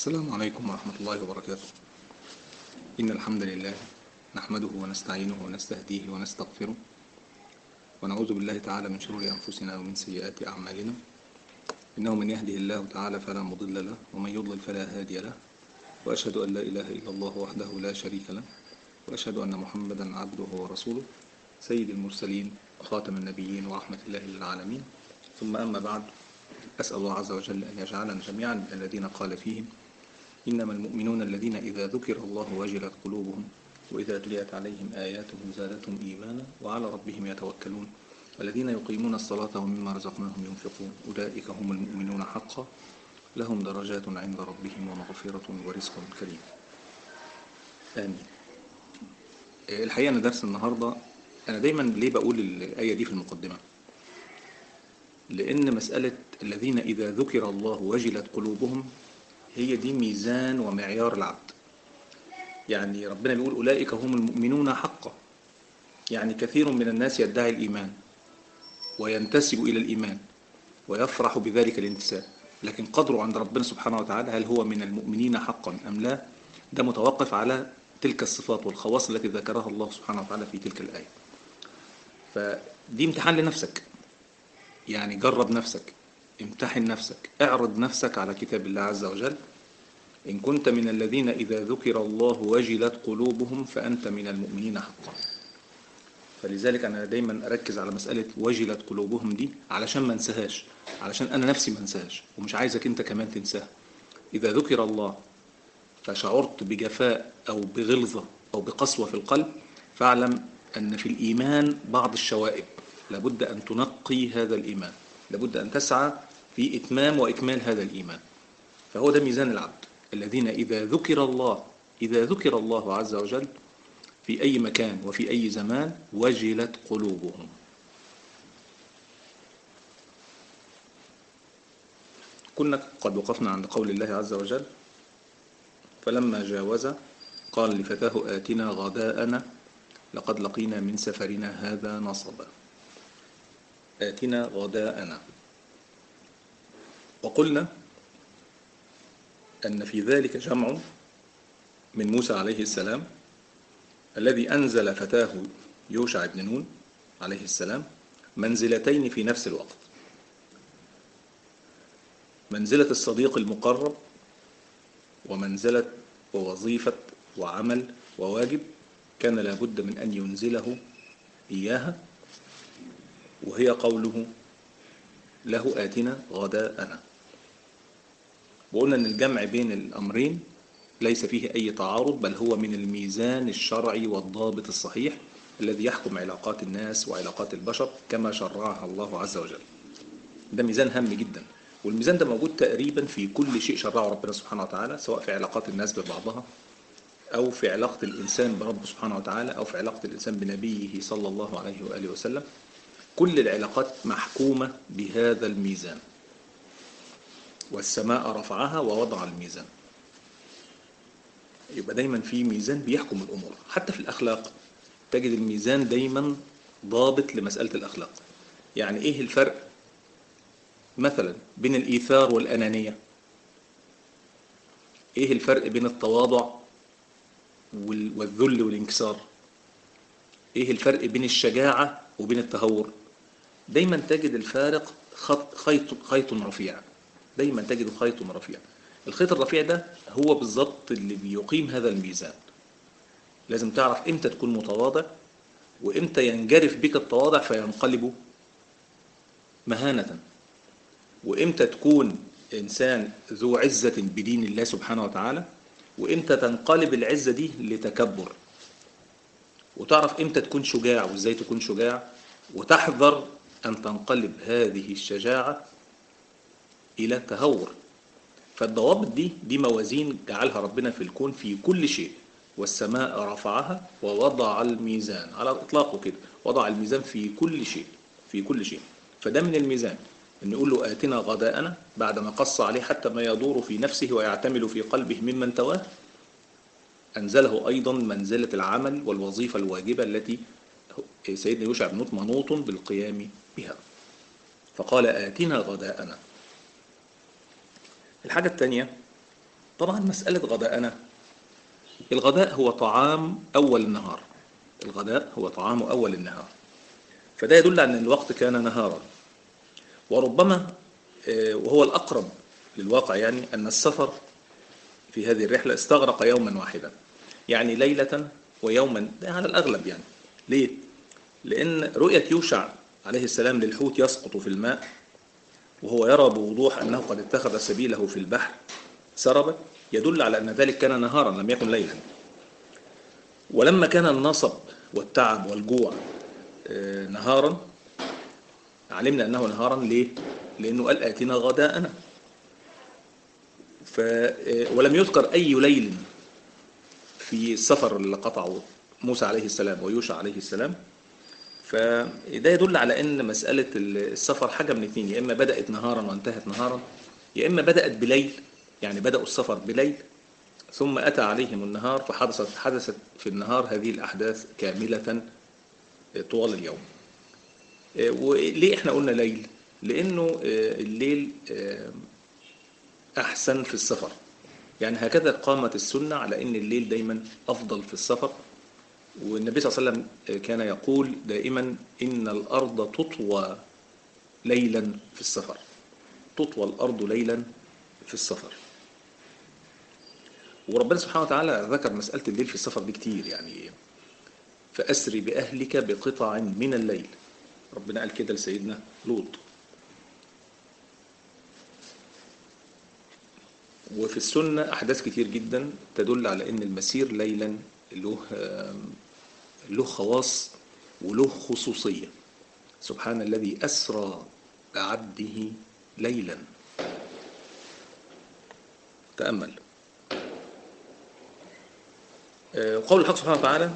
السلام عليكم ورحمة الله وبركاته إن الحمد لله نحمده ونستعينه ونستهديه ونستغفره ونعوذ بالله تعالى من شرور أنفسنا ومن سيئات أعمالنا إنه من يهده الله تعالى فلا مضل له ومن يضلل فلا هادي له وأشهد أن لا إله إلا الله وحده لا شريك له وأشهد أن محمدا عبده ورسوله سيد المرسلين وخاتم النبيين ورحمة الله للعالمين ثم أما بعد أسأل الله عز وجل أن يجعلنا جميعا من الذين قال فيهم إنما المؤمنون الذين إذا ذكر الله وجلت قلوبهم وإذا تليت عليهم آياته زادتهم إيمانا وعلى ربهم يتوكلون والذين يقيمون الصلاة ومما رزقناهم ينفقون أولئك هم المؤمنون حقا لهم درجات عند ربهم ومغفرة ورزق كريم آمين الحقيقة أنا درس النهاردة أنا دايما ليه بقول الآية دي في المقدمة لأن مسألة الذين إذا ذكر الله وجلت قلوبهم هي دي ميزان ومعيار العبد يعني ربنا بيقول أولئك هم المؤمنون حقا يعني كثير من الناس يدعي الإيمان وينتسب إلى الإيمان ويفرح بذلك الانتساب لكن قدره عند ربنا سبحانه وتعالى هل هو من المؤمنين حقا أم لا ده متوقف على تلك الصفات والخواص التي ذكرها الله سبحانه وتعالى في تلك الآية فدي امتحان لنفسك يعني جرب نفسك امتحن نفسك اعرض نفسك على كتاب الله عز وجل إن كنت من الذين إذا ذكر الله وجلت قلوبهم فأنت من المؤمنين حقا فلذلك أنا دايما أركز على مسألة وجلت قلوبهم دي علشان ما انساهاش علشان أنا نفسي ما انساهاش ومش عايزك أنت كمان تنساها إذا ذكر الله فشعرت بجفاء أو بغلظة أو بقسوة في القلب فاعلم أن في الإيمان بعض الشوائب لابد أن تنقي هذا الإيمان لابد أن تسعى في إتمام وإكمال هذا الإيمان فهو ده ميزان العبد الذين إذا ذكر الله إذا ذكر الله عز وجل في أي مكان وفي أي زمان وجلت قلوبهم كنا قد وقفنا عند قول الله عز وجل فلما جاوز قال لفتاه آتنا غداءنا لقد لقينا من سفرنا هذا نصبا آتنا غداءنا وقلنا أن في ذلك جمع من موسى عليه السلام الذي أنزل فتاه يوشع بن نون عليه السلام منزلتين في نفس الوقت منزلة الصديق المقرب ومنزلة ووظيفة وعمل وواجب كان لابد من أن ينزله إياها وهي قوله له آتنا غداءنا وقلنا أن الجمع بين الأمرين ليس فيه أي تعارض بل هو من الميزان الشرعي والضابط الصحيح الذي يحكم علاقات الناس وعلاقات البشر كما شرعها الله عز وجل ده ميزان هام جدا والميزان ده موجود تقريبا في كل شيء شرعه ربنا سبحانه وتعالى سواء في علاقات الناس ببعضها أو في علاقة الإنسان بربه سبحانه وتعالى أو في علاقة الإنسان بنبيه صلى الله عليه وآله وسلم كل العلاقات محكومة بهذا الميزان والسماء رفعها ووضع الميزان يبقى دايما في ميزان بيحكم الأمور حتى في الأخلاق تجد الميزان دايما ضابط لمسألة الأخلاق يعني إيه الفرق مثلا بين الإيثار والأنانية إيه الفرق بين التواضع والذل والانكسار إيه الفرق بين الشجاعة وبين التهور دايما تجد الفارق خط خيط خيط رفيع دايما تجد خيط رفيع الخيط الرفيع ده هو بالظبط اللي بيقيم هذا الميزان لازم تعرف امتى تكون متواضع وامتى ينجرف بك التواضع فينقلب مهانة وامتى تكون انسان ذو عزة بدين الله سبحانه وتعالى وامتى تنقلب العزة دي لتكبر وتعرف امتى تكون شجاع وازاي تكون شجاع وتحذر أن تنقلب هذه الشجاعة إلى تهور فالضوابط دي دي موازين جعلها ربنا في الكون في كل شيء والسماء رفعها ووضع الميزان على إطلاقه كده وضع الميزان في كل شيء في كل شيء فده من الميزان أن يقول له آتنا غداءنا بعدما قص عليه حتى ما يدور في نفسه ويعتمل في قلبه ممن تواه أنزله أيضا منزلة العمل والوظيفة الواجبة التي سيدنا يوشع بن نوط منوط بالقيام بها فقال آتنا غداءنا الحاجة الثانية طبعا مسألة غداءنا الغداء هو طعام أول النهار الغداء هو طعام أول النهار فده يدل على أن الوقت كان نهارا وربما آه، وهو الأقرب للواقع يعني أن السفر في هذه الرحلة استغرق يوما واحدا يعني ليلة ويوما ده على الأغلب يعني ليه؟ لأن رؤية يوشع عليه السلام للحوت يسقط في الماء وهو يرى بوضوح أنه قد اتخذ سبيله في البحر سربا يدل على أن ذلك كان نهارا لم يكن ليلا ولما كان النصب والتعب والجوع آه، نهارا علمنا أنه نهارا ليه؟ لأنه قال آتنا غداءنا ف آه، ولم يذكر أي ليل في السفر اللي قطعه موسى عليه السلام ويوشع عليه السلام فده يدل على ان مسألة السفر حاجة من اثنين يا اما بدأت نهارا وانتهت نهارا يا اما بدأت بليل يعني بدأوا السفر بليل ثم أتى عليهم النهار فحدثت حدثت في النهار هذه الأحداث كاملة طوال اليوم وليه احنا قلنا ليل لأنه الليل أحسن في السفر يعني هكذا قامت السنة على أن الليل دايما أفضل في السفر والنبي صلى الله عليه وسلم كان يقول دائما إن الأرض تطوى ليلا في السفر تطوى الأرض ليلا في السفر وربنا سبحانه وتعالى ذكر مسألة الليل في السفر دي كتير يعني فأسري بأهلك بقطع من الليل ربنا قال كده لسيدنا لوط وفي السنة أحداث كتير جدا تدل على أن المسير ليلا له له خواص وله خصوصية سبحان الذي أسرى بعبده ليلا تأمل قول الحق سبحانه وتعالى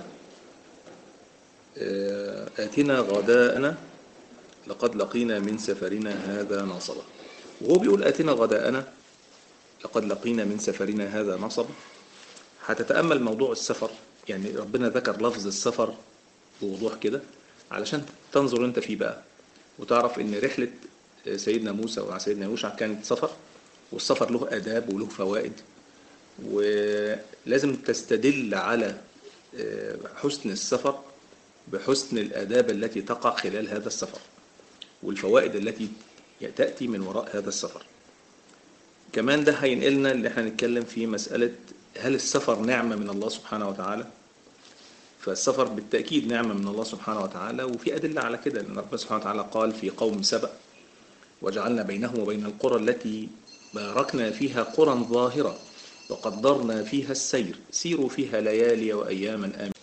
آتنا غداءنا لقد لقينا من سفرنا هذا نصبا وهو بيقول آتنا غداءنا لقد لقينا من سفرنا هذا نصبا هتتأمل موضوع السفر يعني ربنا ذكر لفظ السفر بوضوح كده علشان تنظر انت فيه بقى وتعرف ان رحلة سيدنا موسى وسيدنا يوشع كانت سفر والسفر له آداب وله فوائد ولازم تستدل على حسن السفر بحسن الآداب التي تقع خلال هذا السفر والفوائد التي تأتي من وراء هذا السفر كمان ده هينقلنا اللي احنا نتكلم في مسألة هل السفر نعمة من الله سبحانه وتعالى فالسفر بالتأكيد نعمة من الله سبحانه وتعالى وفي أدلة على كده لأن ربنا سبحانه وتعالى قال في قوم سبأ وجعلنا بينهم وبين القرى التي باركنا فيها قرى ظاهرة وقدرنا فيها السير سيروا فيها ليالي وأياما آمين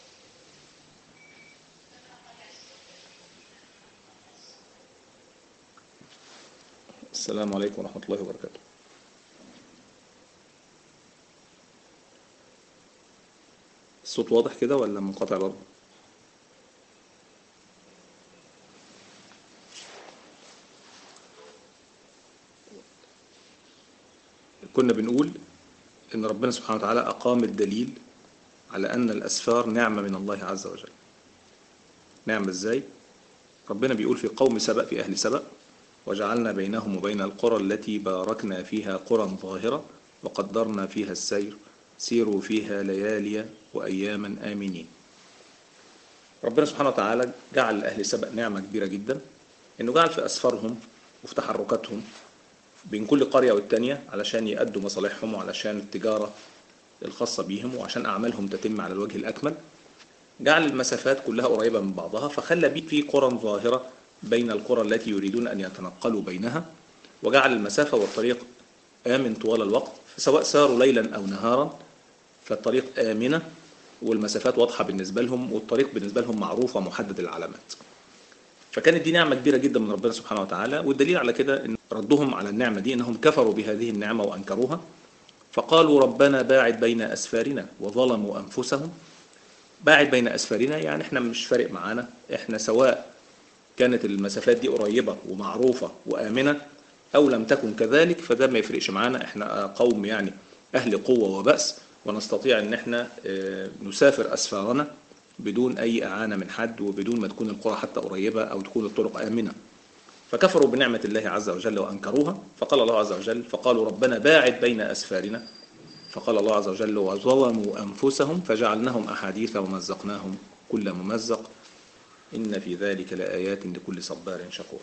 السلام عليكم ورحمة الله وبركاته الصوت واضح كده ولا منقطع برضه كنا بنقول ان ربنا سبحانه وتعالى اقام الدليل على ان الاسفار نعمة من الله عز وجل نعمة ازاي ربنا بيقول في قوم سبأ في اهل سبأ وجعلنا بينهم وبين القرى التي باركنا فيها قرى ظاهرة وقدرنا فيها السير سيروا فيها ليالي وأياما آمنين ربنا سبحانه وتعالى جعل لأهل سبأ نعمة كبيرة جدا إنه جعل في أسفارهم وفي تحركاتهم بين كل قرية والتانية علشان يأدوا مصالحهم وعلشان التجارة الخاصة بيهم وعشان أعمالهم تتم على الوجه الأكمل جعل المسافات كلها قريبة من بعضها فخلى بيه في قرى ظاهرة بين القرى التي يريدون أن يتنقلوا بينها وجعل المسافة والطريق آمن طوال الوقت سواء ساروا ليلا أو نهارا فالطريق آمنة والمسافات واضحة بالنسبة لهم والطريق بالنسبة لهم معروف ومحدد العلامات فكانت دي نعمة كبيرة جدا من ربنا سبحانه وتعالى والدليل على كده ان ردهم على النعمة دي انهم كفروا بهذه النعمة وانكروها فقالوا ربنا باعد بين اسفارنا وظلموا انفسهم باعد بين اسفارنا يعني احنا مش فارق معانا احنا سواء كانت المسافات دي قريبة ومعروفة وآمنة أو لم تكن كذلك فده ما يفرقش معانا احنا قوم يعني أهل قوة وبأس ونستطيع ان احنا نسافر أسفارنا بدون أي إعانة من حد وبدون ما تكون القرى حتى قريبة أو تكون الطرق آمنة فكفروا بنعمة الله عز وجل وأنكروها فقال الله عز وجل فقالوا ربنا باعد بين أسفارنا فقال الله عز وجل وظلموا أنفسهم فجعلناهم أحاديث ومزقناهم كل ممزق إن في ذلك لآيات لكل صبار شكور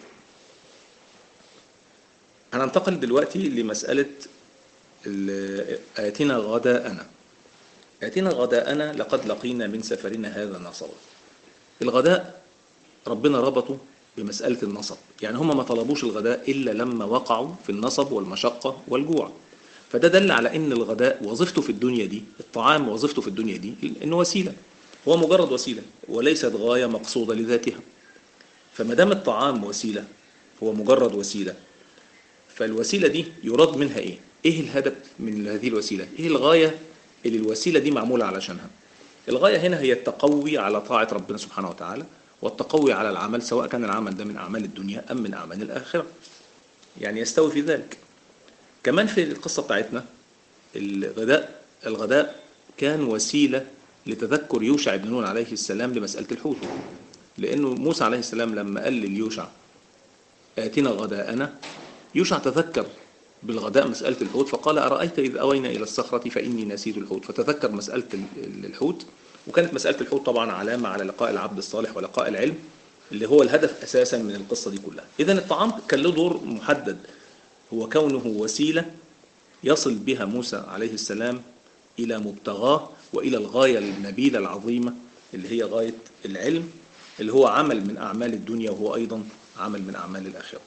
هننتقل دلوقتي لمسألة ال- آتنا غداءنا آتنا غداءنا لقد لقينا من سفرنا هذا نصبا الغداء ربنا ربطه بمسألة النصب يعني هم ما طلبوش الغداء إلا لما وقعوا في النصب والمشقة والجوع فده دل على ان الغداء وظيفته في الدنيا دي الطعام وظيفته في الدنيا دي انه وسيله هو مجرد وسيله وليست غايه مقصوده لذاتها فما دام الطعام وسيله هو مجرد وسيله فالوسيله دي يراد منها ايه ايه الهدف من هذه الوسيله ايه الغايه اللي الوسيله دي معموله علشانها الغايه هنا هي التقوي على طاعه ربنا سبحانه وتعالى والتقوي على العمل سواء كان العمل ده من اعمال الدنيا ام من اعمال الاخره يعني يستوي في ذلك كمان في القصة بتاعتنا الغداء الغداء كان وسيلة لتذكر يوشع بن نون عليه السلام لمسألة الحوت لأنه موسى عليه السلام لما قال لليوشع آتنا غداءنا يوشع تذكر بالغداء مسألة الحوت فقال أرأيت إذ أوينا إلى الصخرة فإني نسيت الحوت فتذكر مسألة ال- الحوت وكانت مسألة الحوت طبعا علامة على لقاء العبد الصالح ولقاء العلم اللي هو الهدف أساسا من القصة دي كلها إذا الطعام كان له دور محدد هو كونه وسيلة يصل بها موسى عليه السلام إلى مبتغاه وإلى الغاية النبيلة العظيمة اللي هي غاية العلم اللي هو عمل من أعمال الدنيا وهو أيضا عمل من أعمال الآخرة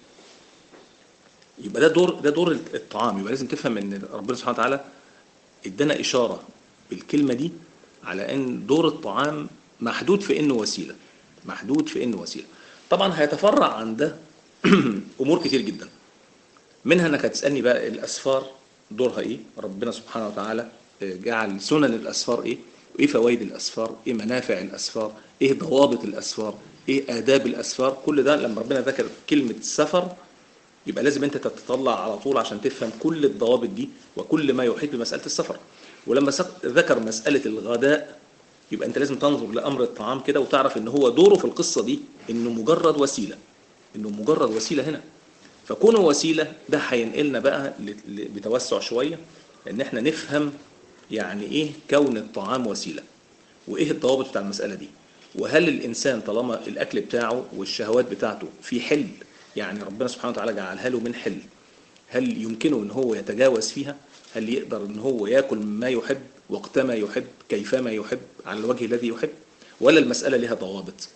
يبقى ده دور ده دور الطعام يبقى لازم تفهم ان ربنا سبحانه وتعالى ادانا اشاره بالكلمه دي على ان دور الطعام محدود في انه وسيله محدود في انه وسيله طبعا هيتفرع عن ده امور كتير جدا منها انك هتسالني بقى الاسفار دورها ايه ربنا سبحانه وتعالى جعل سنن الاسفار ايه وايه فوائد الاسفار ايه منافع الاسفار ايه ضوابط الاسفار ايه آداب الاسفار كل ده لما ربنا ذكر كلمه سفر يبقى لازم انت تتطلع على طول عشان تفهم كل الضوابط دي وكل ما يحيط بمساله السفر ولما سك- ذكر مساله الغداء يبقى انت لازم تنظر لامر الطعام كده وتعرف ان هو دوره في القصه دي انه مجرد وسيله انه مجرد وسيله هنا فكونه وسيله ده هينقلنا بقى ل- ل- بتوسع شويه ان احنا نفهم يعني ايه كون الطعام وسيله وايه الضوابط بتاع المساله دي وهل الانسان طالما الاكل بتاعه والشهوات بتاعته في حل يعني ربنا سبحانه وتعالى جعلها له من حل هل يمكنه ان هو يتجاوز فيها هل يقدر ان هو ياكل ما يحب وقتما يحب كيفما يحب على الوجه الذي يحب ولا المساله لها ضوابط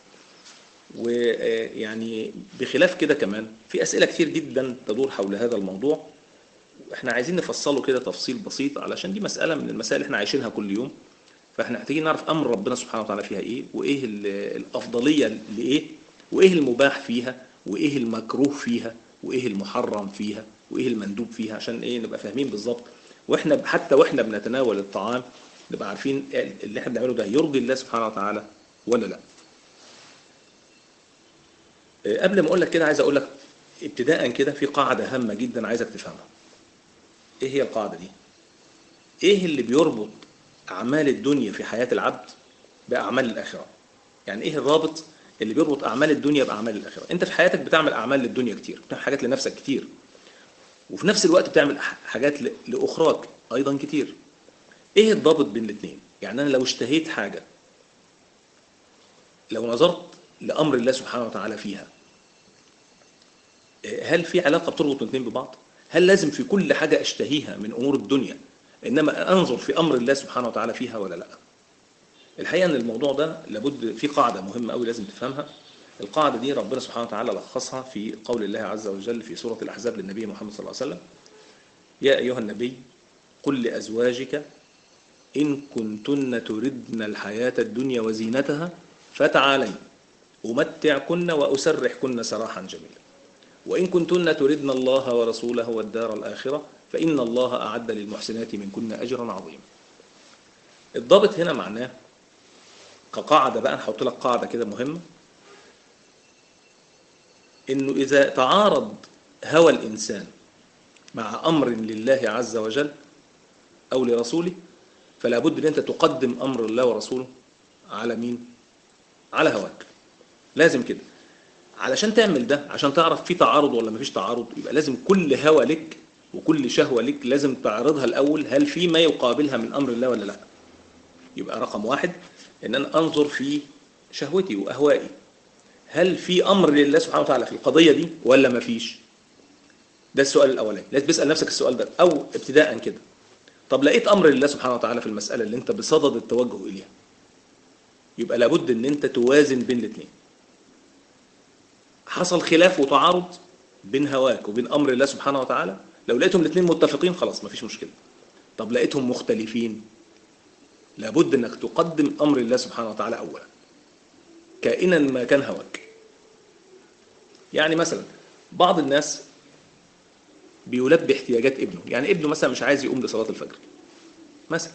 ويعني بخلاف كده كمان في اسئله كتير جدا تدور حول هذا الموضوع احنا عايزين نفصله كده تفصيل بسيط علشان دي مساله من المسائل اللي احنا عايشينها كل يوم فاحنا محتاجين نعرف امر ربنا سبحانه وتعالى فيها ايه وايه ال- الافضليه لايه وايه المباح فيها وايه المكروه فيها وايه المحرم فيها وايه المندوب فيها عشان ايه نبقى فاهمين بالظبط واحنا حتى واحنا بنتناول الطعام نبقى عارفين اللي احنا بنعمله ده يرضي الله سبحانه وتعالى ولا لا آه، قبل ما اقول لك كده عايز اقول لك ابتداء كده في قاعده هامه جدا عايزك تفهمها ايه هي القاعده دي ايه اللي بيربط اعمال الدنيا في حياه العبد باعمال الاخره يعني ايه الرابط اللي بيربط اعمال الدنيا باعمال الاخره انت في حياتك بتعمل اعمال للدنيا كتير بتعمل حاجات لنفسك كتير وفي نفس الوقت بتعمل ح- حاجات ل- لاخراك ايضا كتير ايه الضابط بين الاثنين يعني انا لو اشتهيت حاجه لو نظرت لامر الله سبحانه وتعالى فيها إيه، هل في علاقه بتربط الاثنين ببعض هل لازم في كل حاجه اشتهيها من امور الدنيا انما انظر في امر الله سبحانه وتعالى فيها ولا لا الحقيقه ان الموضوع ده لابد في قاعده مهمه قوي لازم تفهمها القاعده دي ربنا سبحانه وتعالى لخصها في قول الله عز وجل في سوره الاحزاب للنبي محمد صلى الله عليه وسلم يا ايها النبي قل لازواجك ان كنتن تردن الحياه الدنيا وزينتها فتعالين امتعكن واسرحكن سراحا جميلا وإن كنتن تردن الله ورسوله والدار الآخرة فإن الله أعد للمحسنات منكن أجرا عظيما الضابط هنا معناه كقاعدة بقى نحط لك قاعدة كده مهمة إنه إذا تعارض هوى الإنسان مع أمر لله عز وجل أو لرسوله فلا بد أن أنت تقدم أمر الله ورسوله على مين؟ على هواك لازم كده علشان تعمل ده عشان تعرف في تعارض ولا مفيش تعارض يبقى لازم كل هوى لك وكل شهوة لك لازم تعرضها الأول هل في ما يقابلها من أمر الله ولا لا يبقى رقم واحد إن أنا أنظر في شهوتي وأهوائي هل في أمر لله سبحانه وتعالى في القضية دي ولا ما فيش ده السؤال الأولاني لازم تسأل نفسك السؤال ده أو ابتداء كده طب لقيت أمر لله سبحانه وتعالى في المسألة اللي أنت بصدد التوجه إليها يبقى لابد ان انت توازن بين الاثنين حصل خلاف وتعارض بين هواك وبين امر الله سبحانه وتعالى لو لقيتهم الاثنين متفقين خلاص مفيش مشكله طب لقيتهم مختلفين لابد انك تقدم امر الله سبحانه وتعالى اولا كائنا ما كان هواك يعني مثلا بعض الناس بيلبي احتياجات ابنه يعني ابنه مثلا مش عايز يقوم لصلاه الفجر مثلا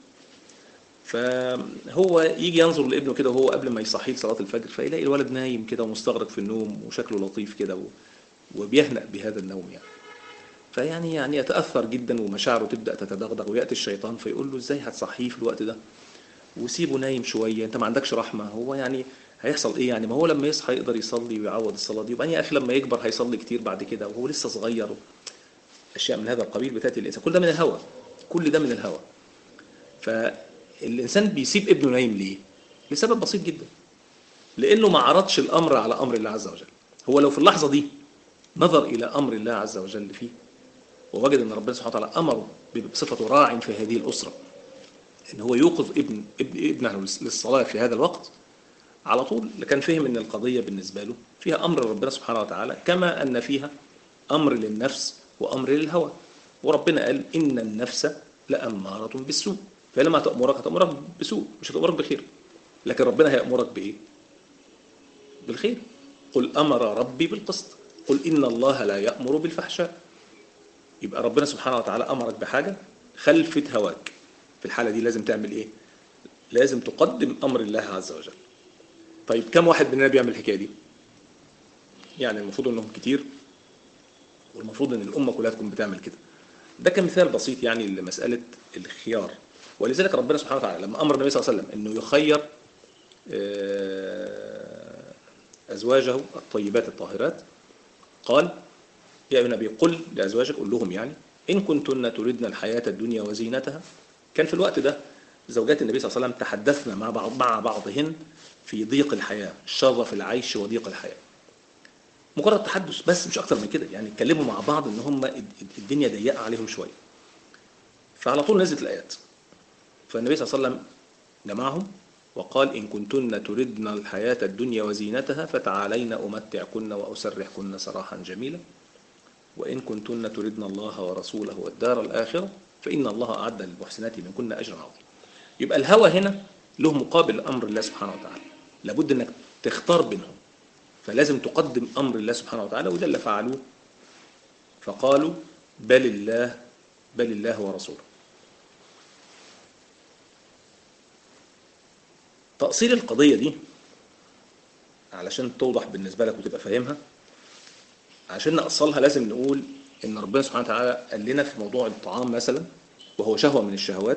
فهو يجي ينظر لابنه كده وهو قبل ما يصحيه صلاة الفجر فيلاقي الولد نايم كده ومستغرق في النوم وشكله لطيف كده وبيهنأ بهذا النوم يعني فيعني يعني يتأثر جدا ومشاعره تبدأ تتدغدغ ويأتي الشيطان فيقول له ازاي هتصحيه في الوقت ده وسيبه نايم شوية انت ما عندكش رحمة هو يعني هيحصل ايه يعني ما هو لما يصحى يقدر يصلي ويعوض الصلاة دي وبعدين يا اخي لما يكبر هيصلي كتير بعد كده وهو لسه صغير اشياء من هذا القبيل بتاتي الانسان كل ده من الهوى كل ده من الهوى ف الإنسان بيسيب ابنه نايم ليه؟ لسبب بسيط جدا لأنه ما عرضش الأمر على أمر الله عز وجل هو لو في اللحظة دي نظر إلى أمر الله عز وجل فيه ووجد أن ربنا سبحانه وتعالى أمره بصفة راع في هذه الأسرة أن هو يوقظ ابن ابنه للصلاة في هذا الوقت على طول لكان فهم أن القضية بالنسبة له فيها أمر ربنا سبحانه وتعالى كما أن فيها أمر للنفس وأمر للهوى وربنا قال إن النفس لأمارة بالسوء فلما تأمرك هتأمرك بسوء مش هتأمرك بخير لكن ربنا هيأمرك بإيه بالخير قل أمر ربي بالقسط قل إن الله لا يأمر بالفحشاء يبقى ربنا سبحانه وتعالى أمرك بحاجة خلفت هواك في الحالة دي لازم تعمل إيه لازم تقدم أمر الله عز وجل طيب كم واحد مننا بيعمل الحكاية دي يعني المفروض أنهم كتير والمفروض أن الأمة كلها تكون بتعمل كده ده كمثال بسيط يعني لمسألة الخيار ولذلك ربنا سبحانه وتعالى لما امر النبي صلى الله عليه وسلم انه يخير ازواجه الطيبات الطاهرات قال يا ابن ابي قل لازواجك قل لهم يعني ان كنتن تردن الحياه الدنيا وزينتها كان في الوقت ده زوجات النبي صلى الله عليه وسلم تحدثن مع بعض مع بعضهن في ضيق الحياه شظف العيش وضيق الحياه مجرد تحدث بس مش اكتر من كده يعني اتكلموا مع بعض ان هم الدنيا ضيقه عليهم شويه فعلى طول نزلت الايات فالنبي صلى الله عليه وسلم جمعهم وقال إن كنتن تردن الحياة الدنيا وزينتها فتعالين أمتعكن وأسرحكن سراحا جميلا وإن كنتن تردن الله ورسوله والدار الآخرة فإن الله أعد للمحسنات منكن أجرا عظيما يبقى الهوى هنا له مقابل أمر الله سبحانه وتعالى لابد أنك تختار بينهم فلازم تقدم أمر الله سبحانه وتعالى وده اللي فعلوه فقالوا بل الله بل الله ورسوله تأصيل القضية دي علشان توضح بالنسبة لك وتبقى فاهمها عشان نأصلها لازم نقول إن ربنا سبحانه وتعالى قال لنا في موضوع الطعام مثلا وهو شهوة من الشهوات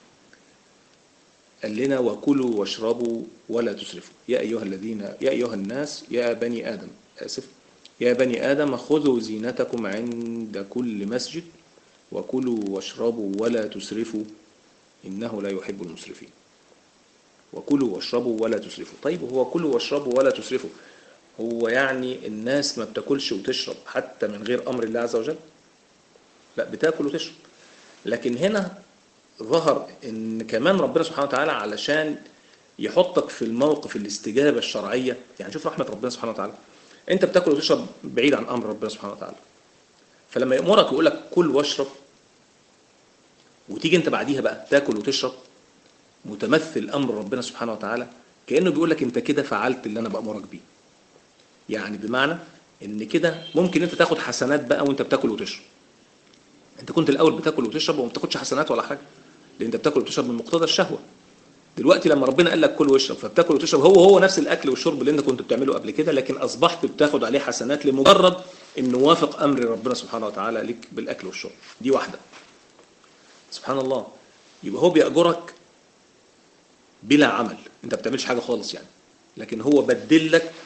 قال لنا وكلوا واشربوا ولا تسرفوا يا أيها الذين يا أيها الناس يا بني آدم آسف يا بني آدم خذوا زينتكم عند كل مسجد وكلوا واشربوا ولا تسرفوا إنه لا يحب المسرفين وكلوا واشربوا ولا تسرفوا طيب هو كلوا واشربوا ولا تسرفوا هو يعني الناس ما بتاكلش وتشرب حتى من غير امر الله عز وجل لا بتاكل وتشرب لكن هنا ظهر ان كمان ربنا سبحانه وتعالى علشان يحطك في الموقف الاستجابه الشرعيه يعني شوف رحمه ربنا سبحانه وتعالى انت بتاكل وتشرب بعيد عن امر ربنا سبحانه وتعالى فلما يامرك يقول لك كل واشرب وتيجي انت بعديها بقى تاكل وتشرب متمثل امر ربنا سبحانه وتعالى كانه بيقول لك انت كده فعلت اللي انا بامرك بيه يعني بمعنى ان كده ممكن انت تاخد حسنات بقى وانت بتاكل وتشرب انت كنت الاول بتاكل وتشرب وما بتاخدش حسنات ولا حاجه لان انت بتاكل وتشرب من مقتضى الشهوه دلوقتي لما ربنا قال لك كل واشرب فبتاكل وتشرب هو هو نفس الاكل والشرب اللي انت كنت بتعمله قبل كده لكن اصبحت بتاخد عليه حسنات لمجرد انه وافق امر ربنا سبحانه وتعالى لك بالاكل والشرب دي واحده سبحان الله يبقى هو بيأجرك بلا عمل انت ما بتعملش حاجه خالص يعني لكن هو بدل لك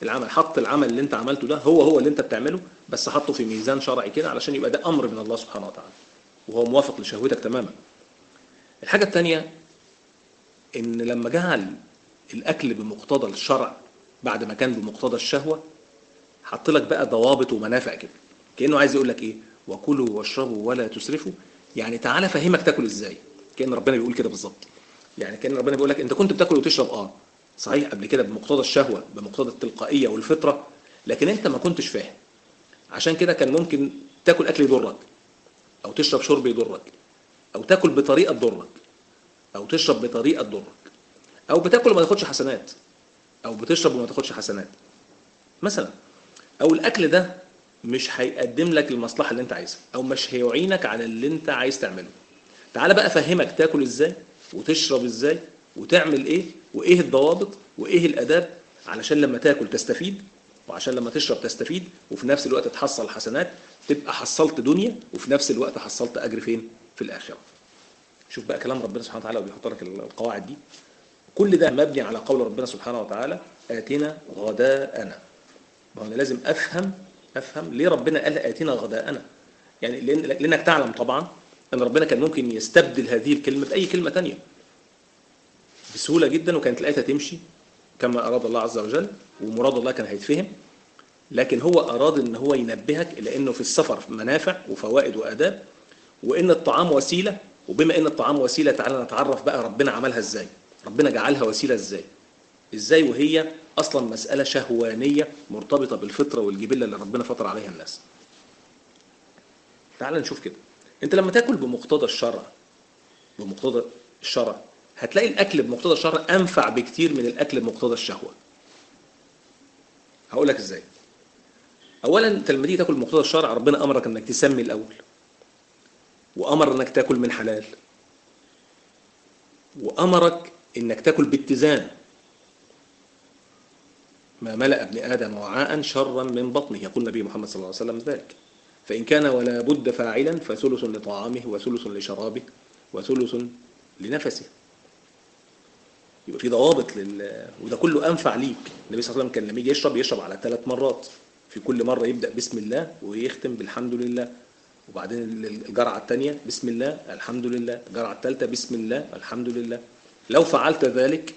العمل حط العمل اللي انت عملته ده هو هو اللي انت بتعمله بس حطه في ميزان شرعي كده علشان يبقى ده امر من الله سبحانه وتعالى وهو موافق لشهوتك تماما الحاجة الثانية ان لما جعل الاكل بمقتضى الشرع بعد ما كان بمقتضى الشهوة حط لك بقى ضوابط ومنافع كده كأنه عايز يقول لك ايه وكلوا واشربوا ولا تسرفوا يعني تعالى فهمك تاكل ازاي كأن ربنا بيقول كده بالظبط يعني كأن ربنا بيقول لك انت كنت بتاكل وتشرب اه صحيح قبل كده بمقتضى الشهوة بمقتضى التلقائية والفطرة لكن انت ما كنتش فاهم عشان كده كان ممكن تاكل اكل يضرك او تشرب شرب يضرك او تاكل بطريقة تضرك او تشرب بطريقة تضرك او بتاكل وما تاخدش حسنات او بتشرب وما تاخدش حسنات مثلا او الاكل ده مش هيقدم لك المصلحة اللي انت عايزها او مش هيعينك على اللي انت عايز تعمله تعالى بقى افهمك تاكل ازاي وتشرب ازاي وتعمل ايه وايه الضوابط وايه الاداب علشان لما تاكل تستفيد وعشان لما تشرب تستفيد وفي نفس الوقت تحصل حسنات تبقى حصلت دنيا وفي نفس الوقت حصلت اجر فين في الاخره شوف بقى كلام ربنا سبحانه وتعالى وبيحط لك القواعد دي كل ده مبني على قول ربنا سبحانه وتعالى آتنا غداءنا ما هو انا لازم افهم افهم ليه ربنا قال آتنا غداءنا يعني لأن لانك تعلم طبعا ان ربنا كان ممكن يستبدل هذه الكلمه باي كلمه تانية بسهوله جدا وكانت الايه تمشي كما اراد الله عز وجل ومراد الله كان هيتفهم لكن هو اراد ان هو ينبهك الى انه في السفر منافع وفوائد واداب وان الطعام وسيله وبما ان الطعام وسيله تعالى نتعرف بقى ربنا عملها ازاي ربنا جعلها وسيله ازاي ازاي وهي اصلا مساله شهوانيه مرتبطه بالفطره والجبله اللي ربنا فطر عليها الناس تعال نشوف كده انت لما تاكل بمقتضى الشرع بمقتضى الشرع هتلاقي الاكل بمقتضى الشرع انفع بكتير من الاكل بمقتضى الشهوه هقول لك ازاي اولا انت لما تيجي تاكل بمقتضى الشرع ربنا امرك انك تسمي الاول وامر انك تاكل من حلال وامرك انك تاكل باتزان ما ملأ ابن آدم وعاء شرا من بطنه يقول النبي محمد صلى الله عليه وسلم ذلك فإن كان ولا بد فاعلا فثلث لطعامه وثلث لشرابه وثلث لنفسه يبقى في ضوابط لل وده كله أنفع ليك النبي صلى الله عليه وسلم كان لما يجي يشرب يشرب على ثلاث مرات في كل مرة يبدأ بسم الله ويختم بالحمد لله وبعدين الجرعة الثانية بسم الله الحمد لله الجرعة الثالثة بسم الله الحمد لله لو فعلت ذلك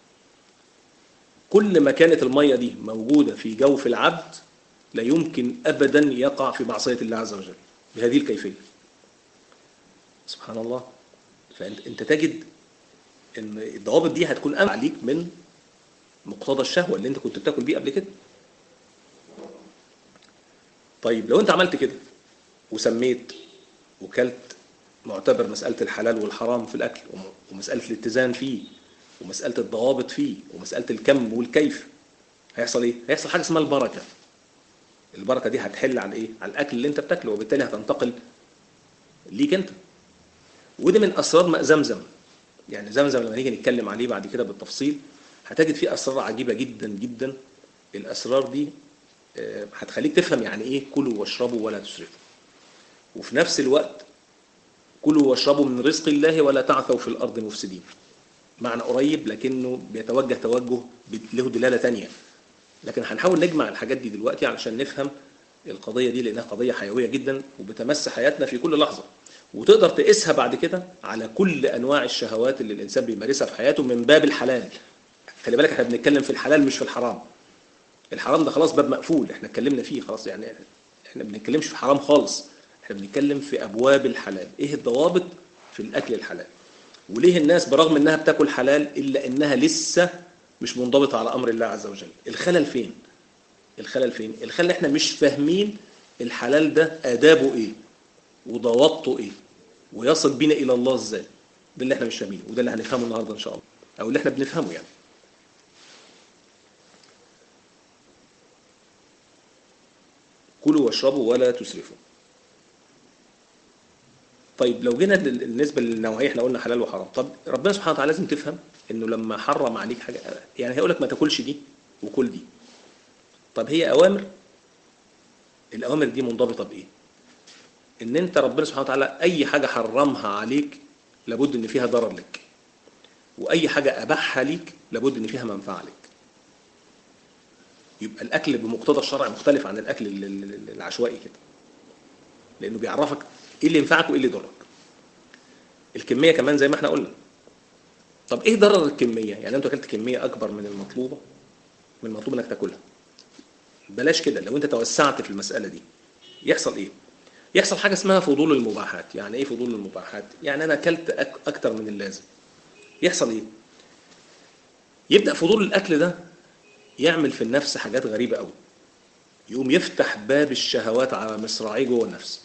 كل ما كانت المية دي موجودة في جوف العبد لا يمكن أبدا يقع في معصية الله عز وجل بهذه الكيفية سبحان الله فأنت أنت تجد أن الضوابط دي هتكون أمع عليك من مقتضى الشهوة اللي أنت كنت بتاكل بيه قبل كده طيب لو أنت عملت كده وسميت وكلت معتبر مسألة الحلال والحرام في الأكل ومسألة الاتزان فيه ومسألة الضوابط فيه ومسألة الكم والكيف هيحصل ايه؟ هيحصل حاجة اسمها البركة البركة دي هتحل على ايه؟ على الأكل اللي انت بتاكله وبالتالي هتنتقل ليك انت وده من أسرار ماء زمزم يعني زمزم لما نيجي نتكلم عليه بعد كده بالتفصيل هتجد فيه أسرار عجيبة جدا جدا الأسرار دي هتخليك تفهم يعني ايه كلوا واشربوا ولا تسرفوا وفي نفس الوقت كلوا واشربوا من رزق الله ولا تعثوا في الأرض مفسدين معنى قريب لكنه بيتوجه توجه له دلالة تانية لكن هنحاول نجمع الحاجات دي دلوقتي علشان نفهم القضية دي لأنها قضية حيوية جدا وبتمس حياتنا في كل لحظة وتقدر تقيسها بعد كده على كل أنواع الشهوات اللي الإنسان بيمارسها في حياته من باب الحلال خلي بالك احنا بنتكلم في الحلال مش في الحرام الحرام ده خلاص باب مقفول احنا اتكلمنا فيه خلاص يعني احنا ما بنتكلمش في حرام خالص احنا بنتكلم في أبواب الحلال ايه الضوابط في الأكل الحلال وليه الناس برغم انها بتاكل حلال الا انها لسه مش منضبطه على امر الله عز وجل الخلل فين الخلل فين الخلل احنا مش فاهمين الحلال ده ادابه ايه وضوابطه ايه ويصل بينا الى الله ازاي ده اللي احنا مش فاهمينه وده اللي هنفهمه النهارده ان شاء الله او اللي احنا بنفهمه يعني كلوا واشربوا ولا تسرفوا طيب لو جينا بالنسبه للنوعيه احنا قلنا حلال وحرام طب ربنا سبحانه وتعالى لازم تفهم انه لما حرم عليك حاجه يعني هيقول لك ما تاكلش دي وكل دي طب هي اوامر الاوامر دي منضبطه بايه ان انت ربنا سبحانه وتعالى اي حاجه حرمها عليك لابد ان فيها ضرر لك واي حاجه اباحها ليك لابد ان فيها منفعه لك يبقى الاكل بمقتضى الشرع مختلف عن الاكل ال- ال- ال- العشوائي كده لانه بيعرفك ايه اللي ينفعك وايه اللي يضرك الكميه كمان زي ما احنا قلنا طب ايه ضرر الكميه يعني انت اكلت كميه اكبر من المطلوبه من المطلوب انك تاكلها بلاش كده لو انت توسعت في المساله دي يحصل ايه يحصل حاجه اسمها فضول المباحات يعني ايه فضول المباحات يعني انا اكلت أك- اكتر من اللازم يحصل ايه يبدا فضول الاكل ده يعمل في النفس حاجات غريبه قوي يقوم يفتح باب الشهوات على مصراعيه جوه النفس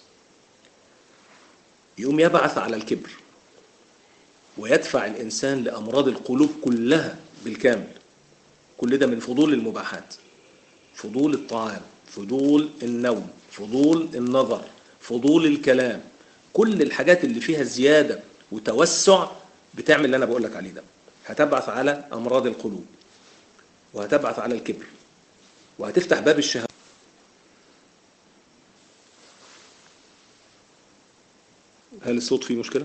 يقوم يبعث على الكبر ويدفع الانسان لامراض القلوب كلها بالكامل كل ده من فضول المباحات فضول الطعام فضول النوم فضول النظر فضول الكلام كل الحاجات اللي فيها زيادة وتوسع بتعمل اللي أنا بقول لك عليه ده هتبعث على أمراض القلوب وهتبعث على الكبر وهتفتح باب الشهوات هل الصوت فيه مشكلة؟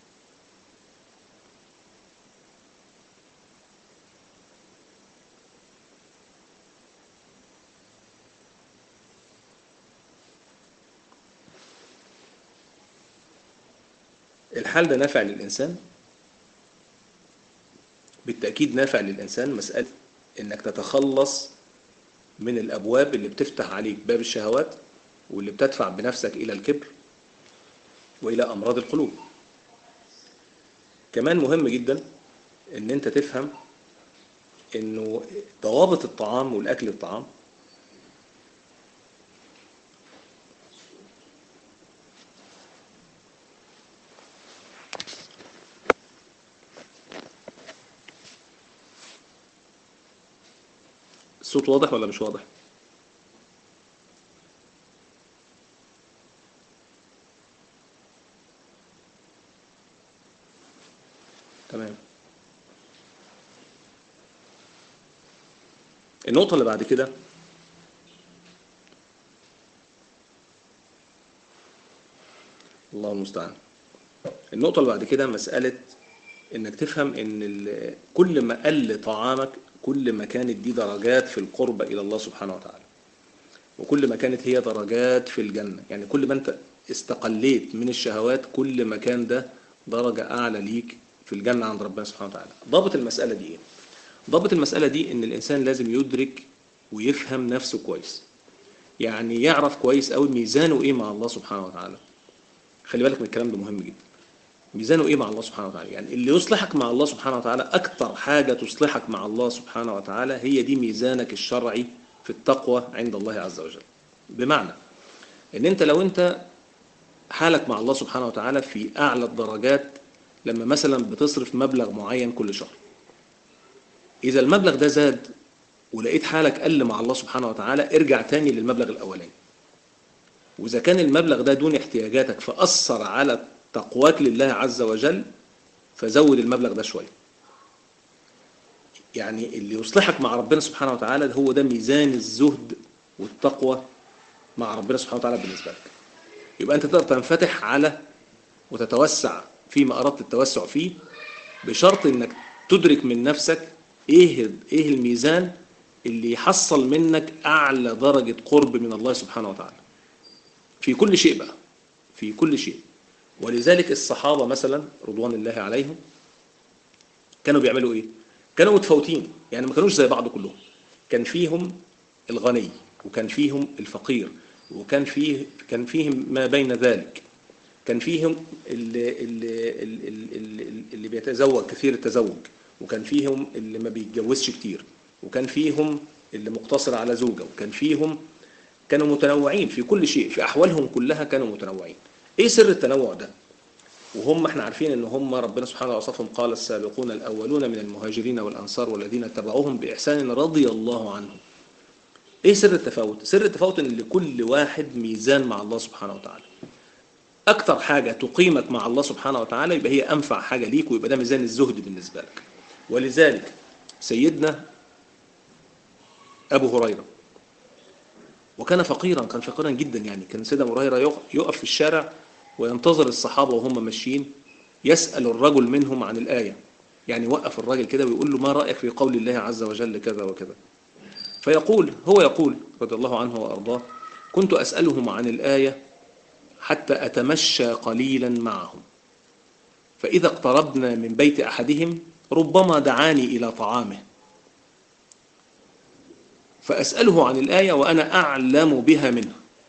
الحال ده نافع للإنسان بالتأكيد نافع للإنسان مسألة إنك تتخلص من الأبواب اللي بتفتح عليك باب الشهوات واللي بتدفع بنفسك إلى الكبر وإلى أمراض القلوب كمان مهم جدا إن أنت تفهم إنه ضوابط الطعام والأكل الطعام الصوت واضح ولا مش واضح؟ تمام النقطة اللي بعد كده الله المستعان النقطة اللي بعد كده مسألة انك تفهم ان ال- كل ما قل طعامك كل ما كانت دي درجات في القرب الى الله سبحانه وتعالى وكل ما كانت هي درجات في الجنة يعني كل ما انت استقليت من الشهوات كل ما كان ده درجة اعلى ليك في الجنة عند ربنا سبحانه وتعالى ضابط المسألة دي ايه ضابط المسألة دي ان الانسان لازم يدرك ويفهم نفسه كويس يعني يعرف كويس قوي ميزانه ايه مع الله سبحانه وتعالى خلي بالك من الكلام ده مهم جدا ميزانه ايه مع الله سبحانه وتعالى يعني اللي يصلحك مع الله سبحانه وتعالى اكتر حاجة تصلحك مع الله سبحانه وتعالى هي دي ميزانك الشرعي في التقوى عند الله عز وجل بمعنى ان انت لو انت حالك مع الله سبحانه وتعالى في اعلى الدرجات لما مثلا بتصرف مبلغ معين كل شهر اذا المبلغ ده زاد ولقيت حالك قل مع الله سبحانه وتعالى ارجع تاني للمبلغ الاولاني واذا كان المبلغ ده دون احتياجاتك فاثر على تقواك لله عز وجل فزود المبلغ ده شويه يعني اللي يصلحك مع ربنا سبحانه وتعالى ده هو ده ميزان الزهد والتقوى مع ربنا سبحانه وتعالى بالنسبه لك يبقى انت تقدر تنفتح على وتتوسع فيما اردت التوسع فيه بشرط انك تدرك من نفسك ايه ايه الميزان اللي يحصل منك اعلى درجه قرب من الله سبحانه وتعالى في كل شيء بقى في كل شيء ولذلك الصحابه مثلا رضوان الله عليهم كانوا بيعملوا ايه كانوا متفاوتين يعني ما كانوش زي بعض كلهم كان فيهم الغني وكان فيهم الفقير وكان فيه كان فيهم ما بين ذلك كان فيهم اللي, اللي, اللي, اللي بيتزوج كثير التزوج وكان فيهم اللي ما بيتجوزش كتير وكان فيهم اللي مقتصر على زوجة وكان فيهم كانوا متنوعين في كل شيء في أحوالهم كلها كانوا متنوعين إيه سر التنوع ده وهم احنا عارفين ان هم ربنا سبحانه وصفهم قال السابقون الأولون من المهاجرين والأنصار والذين اتبعوهم بإحسان رضي الله عنهم ايه سر التفاوت سر التفاوت ان لكل واحد ميزان مع الله سبحانه وتعالى اكتر حاجة تقيمك مع الله سبحانه وتعالى يبقى هي انفع حاجة ليك ويبقى ده ميزان الزهد بالنسبة لك ولذلك سيدنا ابو هريرة وكان فقيرا كان فقيرا جدا يعني كان سيدنا ابو هريرة يقف في الشارع وينتظر الصحابة وهم ماشيين يسأل الرجل منهم عن الآية يعني وقف الراجل كده ويقول له ما رأيك في قول الله عز وجل كذا وكذا فيقول هو يقول رضي الله عنه وأرضاه كنت أسألهم عن الآية حتى أتمشى قليلا معهم فإذا اقتربنا من بيت أحدهم ربما دعاني إلى طعامه فأسأله عن الآية وأنا أعلم بها منه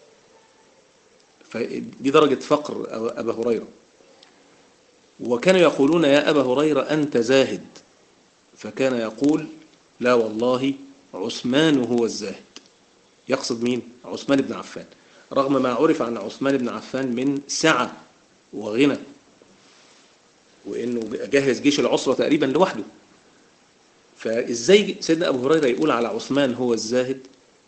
فدي درجة فقر أبا هريرة وكانوا يقولون يا أبا هريرة أنت زاهد فكان يقول لا والله عثمان هو الزاهد يقصد مين؟ عثمان بن عفان رغم ما عرف عن عثمان بن عفان من سعة وغنى وانه جهز جيش العسرة تقريبا لوحده فازاي سيدنا ابو هريره يقول على عثمان هو الزاهد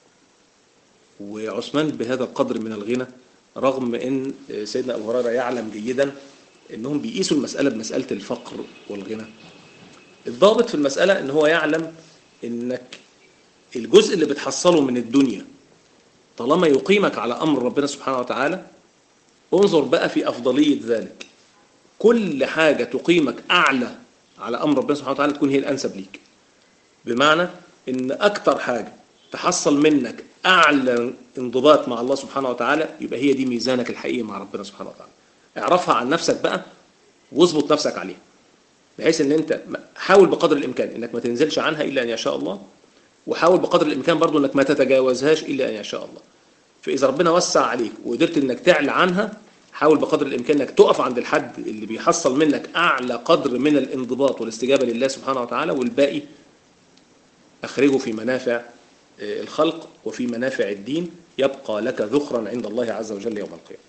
وعثمان بهذا القدر من الغنى رغم ان سيدنا ابو هريره يعلم جيدا انهم بيقيسوا المساله بمساله الفقر والغنى الضابط في المساله ان هو يعلم انك الجزء اللي بتحصله من الدنيا طالما يقيمك على امر ربنا سبحانه وتعالى انظر بقى في افضليه ذلك كل حاجه تقيمك اعلى على امر ربنا سبحانه وتعالى تكون هي الانسب ليك بمعنى ان اكتر حاجه تحصل منك اعلى انضباط مع الله سبحانه وتعالى يبقى هي دي ميزانك الحقيقي مع ربنا سبحانه وتعالى اعرفها عن نفسك بقى واظبط نفسك عليها بحيث ان انت حاول بقدر الامكان انك ما تنزلش عنها الا ان يشاء الله وحاول بقدر الامكان برضو انك ما تتجاوزهاش الا ان يشاء الله فاذا ربنا وسع عليك وقدرت انك تعلى عنها حاول بقدر الامكان انك تقف عند الحد اللي بيحصل منك اعلى قدر من الانضباط والاستجابه لله سبحانه وتعالى والباقي اخرجه في منافع الخلق وفي منافع الدين يبقى لك ذخرا عند الله عز وجل يوم القيامه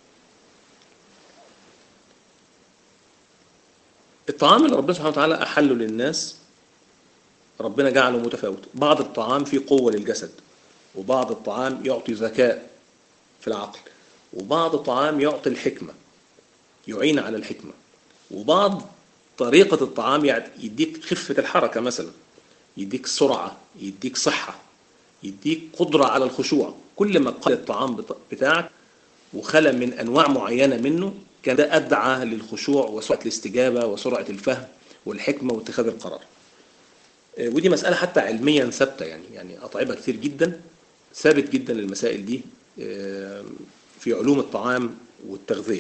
الطعام اللي ربنا سبحانه وتعالى احله للناس ربنا جعله متفاوت بعض الطعام فيه قوة للجسد وبعض الطعام يعطي ذكاء في العقل وبعض الطعام يعطي الحكمة يعين على الحكمة وبعض طريقة الطعام يديك خفة الحركة مثلا يديك سرعة يديك صحة يديك قدرة على الخشوع كل ما قل الطعام بتاعك وخلى من أنواع معينة منه كان ده أدعى للخشوع وسرعة الاستجابة وسرعة الفهم والحكمة واتخاذ القرار ودي مسألة حتى علميا ثابتة يعني يعني أطعمة كتير جدا ثابت جدا المسائل دي في علوم الطعام والتغذية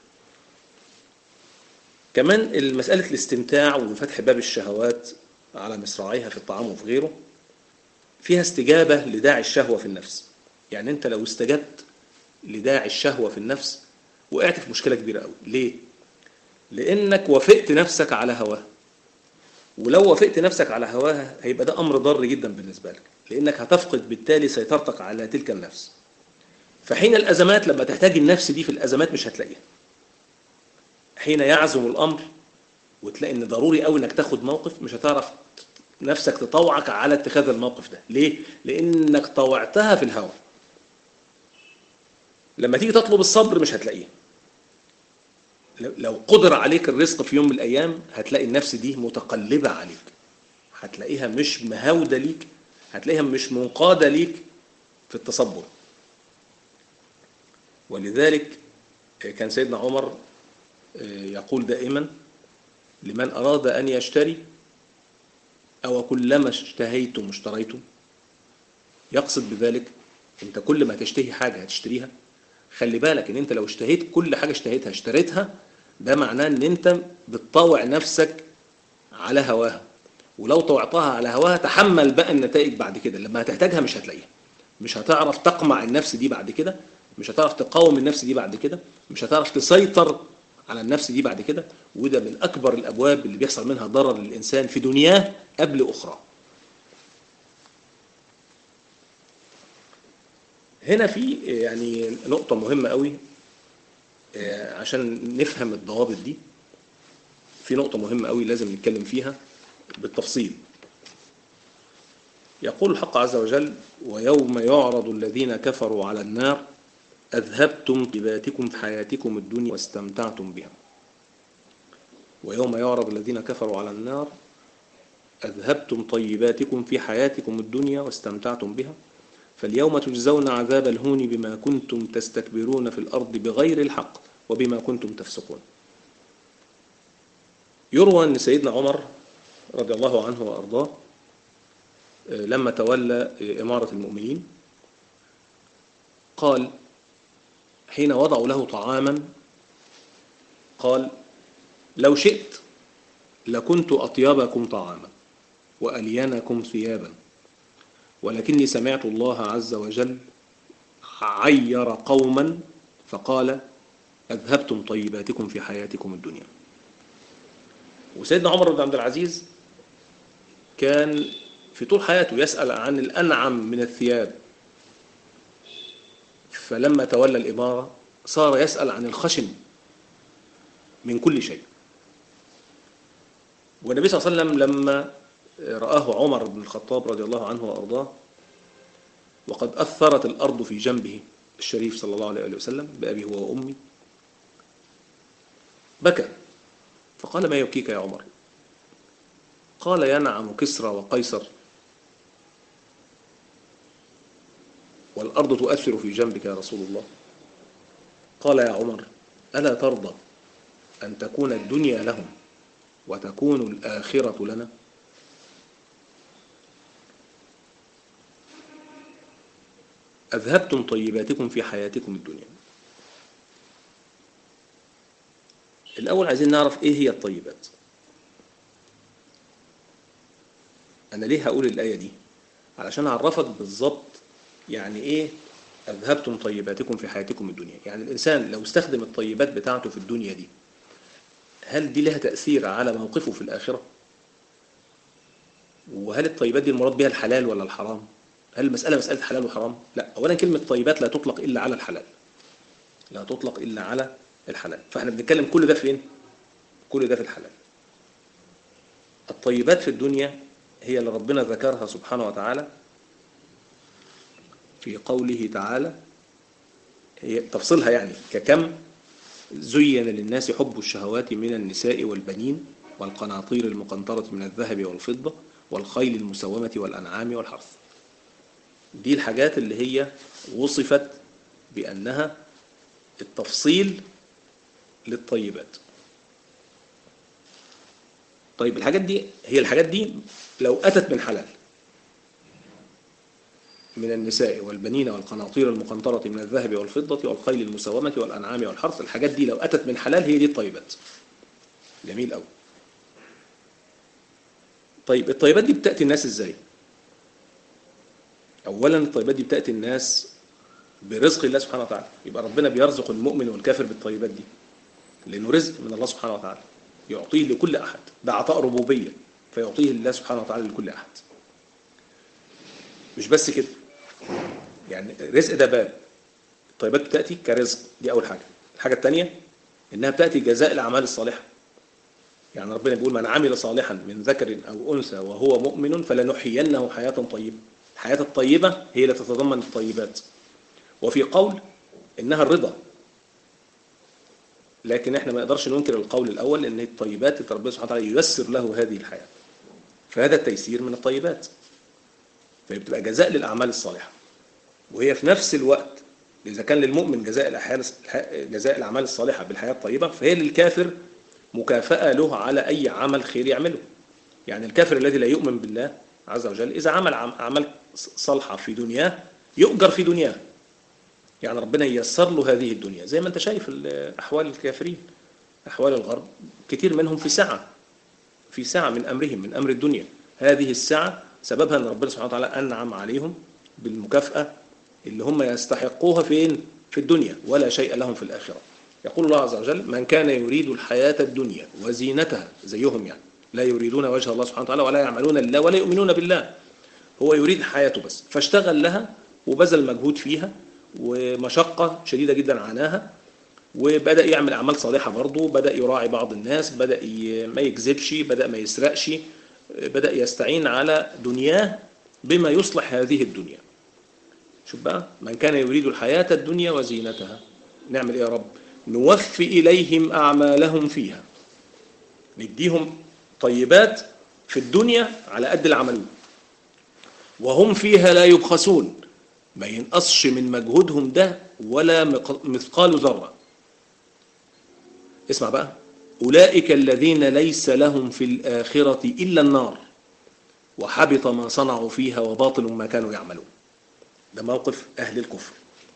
كمان مسألة الاستمتاع وفتح باب الشهوات على مصراعيها في الطعام وفي غيره فيها استجابة لداعي الشهوة في النفس يعني أنت لو استجبت لداعي الشهوة في النفس وقعت في مشكلة كبيرة قوي ليه؟ لأنك وافقت نفسك على هواها ولو وافقت نفسك على هواها هيبقى ده امر ضار جدا بالنسبه لك لانك هتفقد بالتالي سيطرتك على تلك النفس فحين الازمات لما تحتاج النفس دي في الازمات مش هتلاقيها حين يعزم الامر وتلاقي ان ضروري قوي انك تاخد موقف مش هتعرف نفسك تطوعك على اتخاذ الموقف ده ليه لانك طوعتها في الهوى لما تيجي تطلب الصبر مش هتلاقيه لو قدر عليك الرزق في يوم من الايام هتلاقي النفس دي متقلبه عليك هتلاقيها مش مهاوده ليك هتلاقيها مش منقاده ليك في التصبر ولذلك كان سيدنا عمر يقول دائما لمن اراد ان يشتري او كلما اشتهيتم اشتريتم يقصد بذلك انت كل ما تشتهي حاجه هتشتريها خلي بالك ان انت لو اشتهيت كل حاجه اشتهيتها اشتريتها ده معناه ان انت بتطوع نفسك على هواها ولو طوعتها على هواها تحمل بقى النتائج بعد كده لما هتحتاجها مش هتلاقيها مش هتعرف تقمع النفس دي بعد كده مش هتعرف تقاوم النفس دي بعد كده مش هتعرف تسيطر على النفس دي بعد كده وده من اكبر الابواب اللي بيحصل منها ضرر للانسان في دنياه قبل اخرى هنا في يعني نقطة مهمة قوي عشان نفهم الضوابط دي في نقطة مهمة قوي لازم نتكلم فيها بالتفصيل يقول الحق عز وجل ويوم يعرض الذين كفروا على النار أذهبتم طيباتكم في حياتكم الدنيا واستمتعتم بها ويوم يعرض الذين كفروا على النار أذهبتم طيباتكم في حياتكم الدنيا واستمتعتم بها فاليوم تجزون عذاب الهون بما كنتم تستكبرون في الأرض بغير الحق وبما كنتم تفسقون يروى أن سيدنا عمر رضي الله عنه وأرضاه لما تولى إمارة المؤمنين قال حين وضعوا له طعاما قال لو شئت لكنت أطيبكم طعاما وألينكم ثيابا ولكني سمعت الله عز وجل عير قوما فقال أذهبتم طيباتكم في حياتكم الدنيا وسيدنا عمر بن عبد العزيز كان في طول حياته يسأل عن الأنعم من الثياب فلما تولى الإمارة صار يسأل عن الخشن من كل شيء والنبي صلى الله عليه وسلم لما رآه عمر بن الخطاب رضي الله عنه وأرضاه وقد أثرت الأرض في جنبه الشريف صلى الله عليه وسلم بأبي هو وأمي بكى فقال ما يبكيك يا عمر قال ينعم كسرى وقيصر والأرض تؤثر في جنبك يا رسول الله قال يا عمر ألا ترضى أن تكون الدنيا لهم وتكون الآخرة لنا أذهبتم طيباتكم في حياتكم الدنيا الأول عايزين نعرف إيه هي الطيبات أنا ليه هقول الآية دي علشان أعرفك بالظبط يعني إيه أذهبتم طيباتكم في حياتكم الدنيا يعني الإنسان لو استخدم الطيبات بتاعته في الدنيا دي هل دي لها تأثير على موقفه في الآخرة وهل الطيبات دي المراد بها الحلال ولا الحرام هل المسألة مسألة حلال وحرام لا أولا كلمة طيبات لا تطلق إلا على الحلال لا تطلق إلا على الحلال فاحنا بنتكلم كل ده فين كل ده في الحلال الطيبات في الدنيا هي اللي ربنا ذكرها سبحانه وتعالى في قوله تعالى هي تفصيلها يعني ككم زين للناس حب الشهوات من النساء والبنين والقناطير المقنطرة من الذهب والفضة والخيل المسومة والأنعام والحرث دي الحاجات اللي هي وصفت بأنها التفصيل للطيبات طيب الحاجات دي هي الحاجات دي لو أتت من حلال من النساء والبنين والقناطير المقنطرة من الذهب والفضة والخيل المسومة والأنعام والحرث الحاجات دي لو أتت من حلال هي دي الطيبات جميل أوي طيب الطيبات دي بتأتي الناس إزاي أولا الطيبات دي بتأتي الناس برزق الله سبحانه وتعالى يبقى ربنا بيرزق المؤمن والكافر بالطيبات دي لأنه رزق من الله سبحانه وتعالى يعطيه لكل أحد ده عطاء ربوبية فيعطيه الله سبحانه وتعالى لكل أحد مش بس كده يعني رزق ده باب الطيبات بتأتي كرزق دي أول حاجة الحاجة الثانية إنها بتأتي جزاء الأعمال الصالحة يعني ربنا بيقول من عمل صالحا من ذكر أو أنثى وهو مؤمن فلنحيينه حياة طيبة الحياة الطيبة هي اللي تتضمن الطيبات وفي قول إنها الرضا لكن احنا ما نقدرش ننكر القول الأول لأن الطيبات ربنا سبحانه وتعالى ييسر له هذه الحياة فهذا التيسير من الطيبات فهي بتبقى جزاء للأعمال الصالحة وهي في نفس الوقت إذا كان للمؤمن جزاء الأحيان جزاء الأعمال الصالحة بالحياة الطيبة فهي للكافر مكافأة له على أي عمل خير يعمله يعني الكافر الذي لا يؤمن بالله عز وجل إذا عمل أعمال صالحة في دنياه يؤجر في دنياه يعني ربنا ييسر له هذه الدنيا زي ما انت شايف أحوال الكافرين أحوال الغرب كتير منهم في سعة في سعة من أمرهم من أمر الدنيا هذه السعة سببها أن ربنا سبحانه وتعالى أنعم عليهم بالمكافأة اللي هم يستحقوها فين في الدنيا ولا شيء لهم في الآخرة يقول الله عز وجل من كان يريد الحياة الدنيا وزينتها زيهم يعني لا يريدون وجه الله سبحانه وتعالى ولا يعملون لله ولا يؤمنون بالله هو يريد حياته بس فاشتغل لها وبذل مجهود فيها ومشقة شديدة جدا عناها وبدأ يعمل أعمال صالحة برضه بدأ يراعي بعض الناس بدأ ما يكذبش بدأ ما يسرقش بدأ يستعين على دنياه بما يصلح هذه الدنيا شوف بقى من كان يريد الحياة الدنيا وزينتها نعمل إيه يا رب نوفي إليهم أعمالهم فيها نديهم طيبات في الدنيا على قد العمل وهم فيها لا يبخسون ما ينقصش من مجهودهم ده ولا مثقال ذرة اسمع بقى أولئك الذين ليس لهم في الآخرة إلا النار وحبط ما صنعوا فيها وباطل ما كانوا يعملون ده موقف أهل الكفر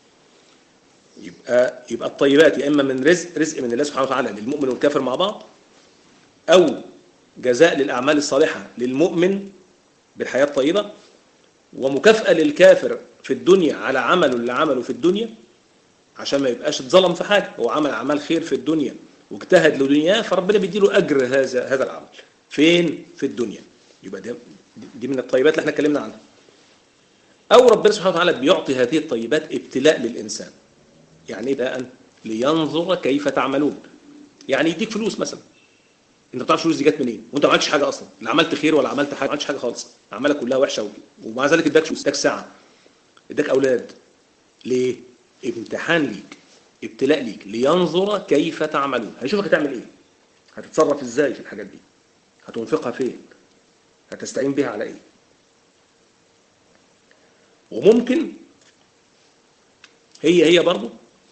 يبقى يبقى الطيبات يا إما من رزق رزق من الله سبحانه وتعالى للمؤمن والكافر مع بعض أو جزاء للأعمال الصالحة للمؤمن بالحياة الطيبة ومكافأة للكافر في الدنيا على عمله اللي عمله في الدنيا عشان ما يبقاش اتظلم في حاجة هو عمل أعمال خير في الدنيا واجتهد لدنياه فربنا بيديله أجر هذا هذا العمل فين في الدنيا يبقى ده دي من الطيبات اللي احنا اتكلمنا عنها أو ربنا سبحانه وتعالى بيعطي هذه الطيبات ابتلاء للإنسان يعني ايه بقى لينظر كيف تعملون يعني يديك فلوس مثلا انت ما بتعرفش الفلوس دي جت منين وانت ما عملتش حاجه اصلا لا عملت خير ولا عملت حاجه ما عملتش حاجه خالص اعمالك كلها وحشه ومع ذلك اداك فلوس اداك ساعه اداك اولاد ليه امتحان ليك ابتلاء ليك لينظر كيف تعملون هيشوفك هتعمل ايه هتتصرف ازاي في الحاجات دي هتنفقها فين هتستعين بها على ايه وممكن هي هي برضه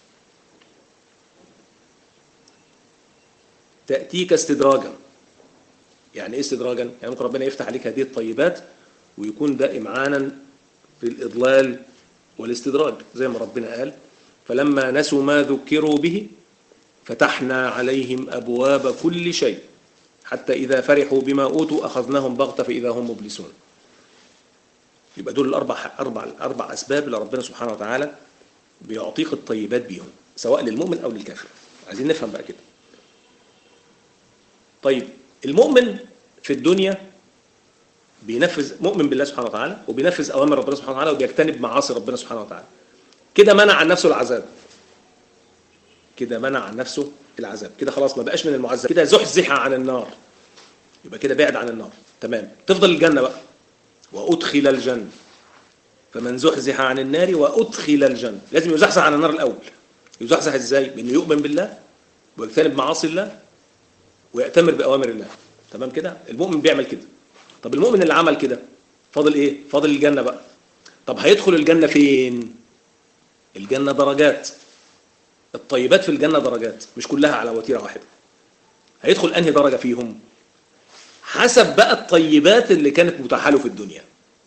تأتيك استدراجا يعني ايه استدراجا يعني ممكن ربنا يفتح عليك هذه الطيبات ويكون ده إمعانا في الإضلال والاستدراج زي ما ربنا قال فلما نسوا ما ذكروا به فتحنا عليهم أبواب كل شيء حتى إذا فرحوا بما أوتوا أخذناهم بغتة فإذا هم مبلسون يبقى دول الأربع أربع أربع أسباب اللي ربنا سبحانه وتعالى بيعطيك الطيبات بيهم سواء للمؤمن أو للكافر عايزين نفهم بقى كده طيب المؤمن في الدنيا بينفذ مؤمن بالله سبحانه وتعالى وبينفذ اوامر ربنا سبحانه وتعالى وبيجتنب معاصي ربنا سبحانه وتعالى كده منع عن نفسه العذاب كده منع عن نفسه العذاب كده خلاص ما بقاش من المعذب كده زحزح عن النار يبقى كده بعد عن النار تمام تفضل الجنه بقى وادخل الجنه فمن زحزح عن النار وادخل الجنه لازم يزحزح عن النار الاول يزحزح ازاي بانه يؤمن بالله ويجتنب معاصي الله ويأتمر بأوامر الله تمام كده المؤمن بيعمل كده طب المؤمن اللي عمل كده فاضل ايه فاضل الجنة بقى طب هيدخل الجنة فين الجنة درجات الطيبات في الجنة درجات مش كلها على وتيرة واحدة هيدخل انهي درجة فيهم حسب بقى الطيبات اللي كانت متاحه له في الدنيا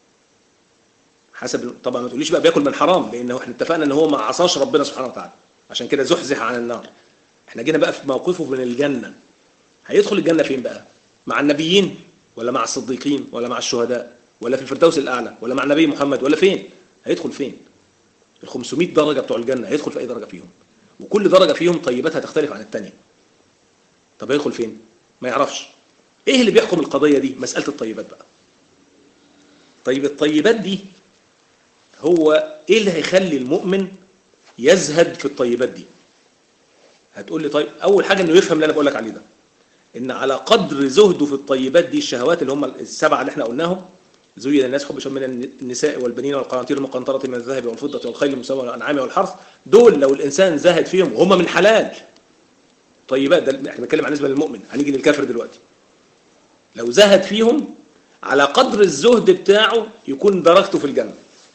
حسب طبعا ما تقوليش بقى بياكل من حرام لان احنا اتفقنا ان هو ما عصاش ربنا سبحانه وتعالى عشان كده زحزح عن النار احنا جينا بقى في موقفه من الجنه هيدخل الجنة فين بقى مع النبيين ولا مع الصديقين ولا مع الشهداء ولا في الفردوس الأعلى ولا مع النبي محمد ولا فين هيدخل فين ال 500 درجة بتوع الجنة هيدخل في أي درجة فيهم وكل درجة فيهم طيباتها تختلف عن الثانية طب هيدخل فين ما يعرفش ايه اللي بيحكم القضية دي مسألة الطيبات بقى طيب الطيبات دي هو ايه اللي هيخلي المؤمن يزهد في الطيبات دي هتقول لي طيب اول حاجة انه يفهم اللي انا بقول لك عليه ده ان على قدر زهده في الطيبات دي الشهوات اللي هم السبعه اللي احنا قلناهم زين الناس حب من النساء والبنين والقناطير المقنطرة من الذهب والفضة والخيل المسومة والأنعام والحرث دول لو الإنسان زاهد فيهم وهم من حلال طيبات ده احنا بنتكلم عن نسبة للمؤمن هنيجي للكافر دلوقتي لو زهد فيهم على قدر الزهد بتاعه يكون درجته في الجنة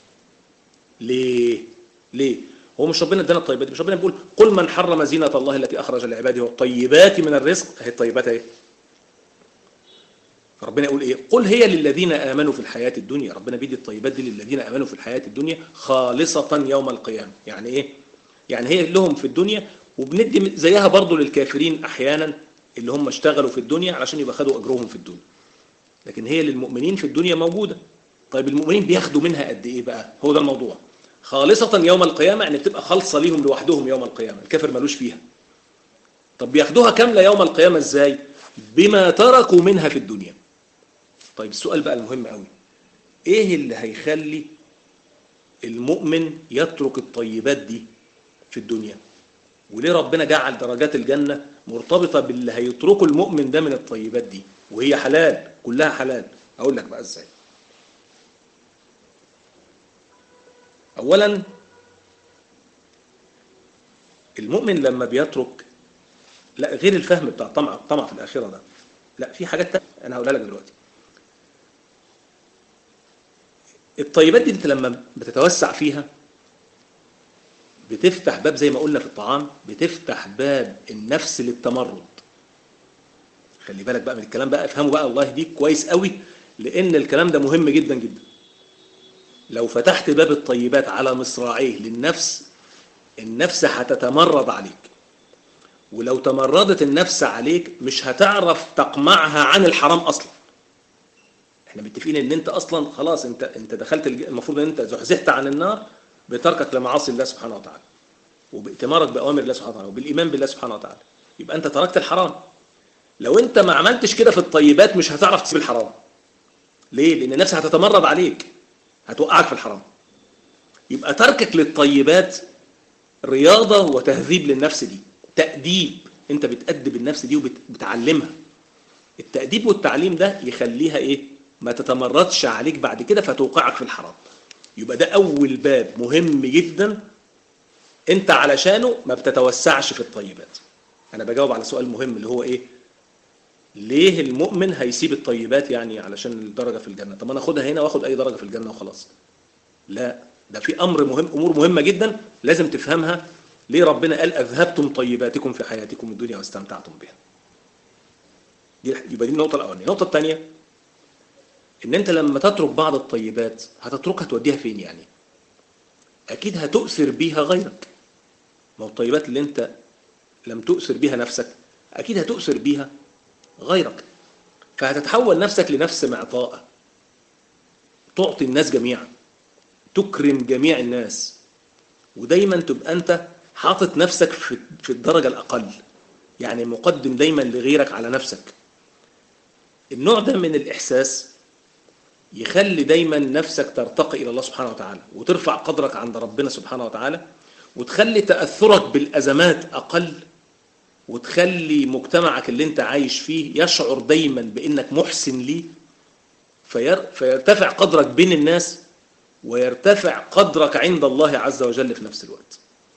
ليه ليه هو مش ربنا ادانا الطيبات مش ربنا بيقول قل من حرم زينة الله التي أخرج لعباده والطيبات من الرزق هي الطيبات اهي فربنا يقول ايه قل هي للذين آمنوا في الحياة الدنيا ربنا بيدي الطيبات دي للذين آمنوا في الحياة الدنيا خالصة يوم القيامة يعني ايه يعني هي لهم في الدنيا وبندي زيها برضو للكافرين احيانا اللي هم اشتغلوا في الدنيا علشان يبقى خدوا اجرهم في الدنيا لكن هي للمؤمنين في الدنيا موجودة طيب المؤمنين بياخدوا منها قد ايه بقى هو ده الموضوع خالصة يوم القيامة يعني بتبقى خالصة ليهم لوحدهم يوم القيامة الكافر ملوش فيها طب بياخدوها كاملة يوم القيامة ازاي بما تركوا منها في الدنيا طيب السؤال بقى المهم قوي ايه اللي هيخلي المؤمن يترك الطيبات دي في الدنيا وليه ربنا جعل درجات الجنة مرتبطة باللي هيتركه المؤمن ده من الطيبات دي وهي حلال كلها حلال اقول لك بقى ازاي اولا المؤمن لما بيترك لا غير الفهم بتاع الطمع الطمع في الاخره ده لا في حاجات تانية انا هقولها لك دلوقتي الطيبات دي انت لما بتتوسع فيها بتفتح باب زي ما قلنا في الطعام بتفتح باب النفس للتمرد خلي بالك بقى من الكلام بقى افهمه بقى الله يهديك كويس قوي لان الكلام ده مهم جدا جدا لو فتحت باب الطيبات على مصراعيه للنفس النفس هتتمرد عليك ولو تمردت النفس عليك مش هتعرف تقمعها عن الحرام اصلا احنا متفقين ان انت اصلا خلاص انت انت دخلت الج- المفروض ان انت زحزحت عن النار بتركك لمعاصي الله سبحانه وتعالى وبائتمارك باوامر الله سبحانه وتعالى وبالايمان بالله سبحانه وتعالى يبقى انت تركت الحرام لو انت ما عملتش كده في الطيبات مش هتعرف تسيب الحرام ليه لان النفس هتتمرد عليك هتوقعك في الحرام يبقى تركك للطيبات رياضة وتهذيب للنفس دي تأديب انت بتأدب النفس دي وبتعلمها التأديب والتعليم ده يخليها ايه ما تتمردش عليك بعد كده فتوقعك في الحرام يبقى ده اول باب مهم جدا انت علشانه ما بتتوسعش في الطيبات انا بجاوب على سؤال مهم اللي هو ايه ليه المؤمن هيسيب الطيبات يعني علشان الدرجة في الجنة طب انا اخدها هنا واخد اي درجة في الجنة وخلاص لا ده في امر مهم امور مهمه جدا لازم تفهمها ليه ربنا قال اذهبتم طيباتكم في حياتكم الدنيا واستمتعتم بها دي يبقى دي النقطه الاولانيه النقطه الثانيه ان انت لما تترك بعض الطيبات هتتركها توديها فين يعني اكيد هتؤثر بيها غيرك ما هو الطيبات اللي انت لم تؤثر بيها نفسك اكيد هتؤثر بيها غيرك فهتتحول نفسك لنفس معطاءه تعطي الناس جميعا تكرم جميع الناس ودايما تبقى انت حاطط نفسك في في الدرجه الاقل يعني مقدم دايما لغيرك على نفسك النوع ده من الاحساس يخلي دايما نفسك ترتقي الى الله سبحانه وتعالى وترفع قدرك عند ربنا سبحانه وتعالى وتخلي تاثرك بالازمات اقل وتخلي مجتمعك اللي انت عايش فيه يشعر دايما بانك محسن ليه فير فيرتفع قدرك بين الناس ويرتفع قدرك عند الله عز وجل في نفس الوقت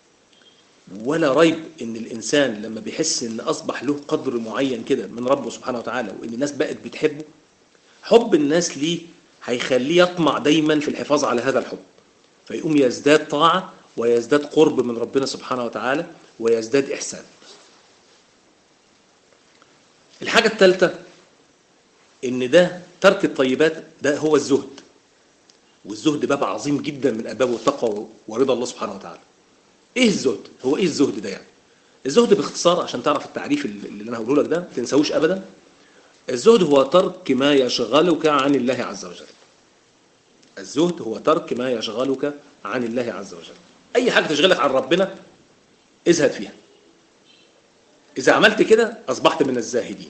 ولا ريب ان الانسان لما بيحس ان اصبح له قدر معين كده من ربه سبحانه وتعالى وان الناس بقت بتحبه حب الناس ليه هيخليه يطمع دايما في الحفاظ على هذا الحب فيقوم يزداد طاعة ويزداد قرب من ربنا سبحانه وتعالى ويزداد إحسان الحاجة الثالثة ان ده ترك الطيبات ده هو الزهد والزهد باب عظيم جدا من ابواب التقوى ورضا الله سبحانه وتعالى ايه الزهد هو ايه الزهد ده يعني الزهد باختصار عشان تعرف التعريف اللي انا هقوله لك ده ما تنساهوش ابدا الزهد هو ترك ما يشغلك عن الله عز وجل الزهد هو ترك ما يشغلك عن الله عز وجل اي حاجه تشغلك عن ربنا ازهد فيها اذا عملت كده اصبحت من الزاهدين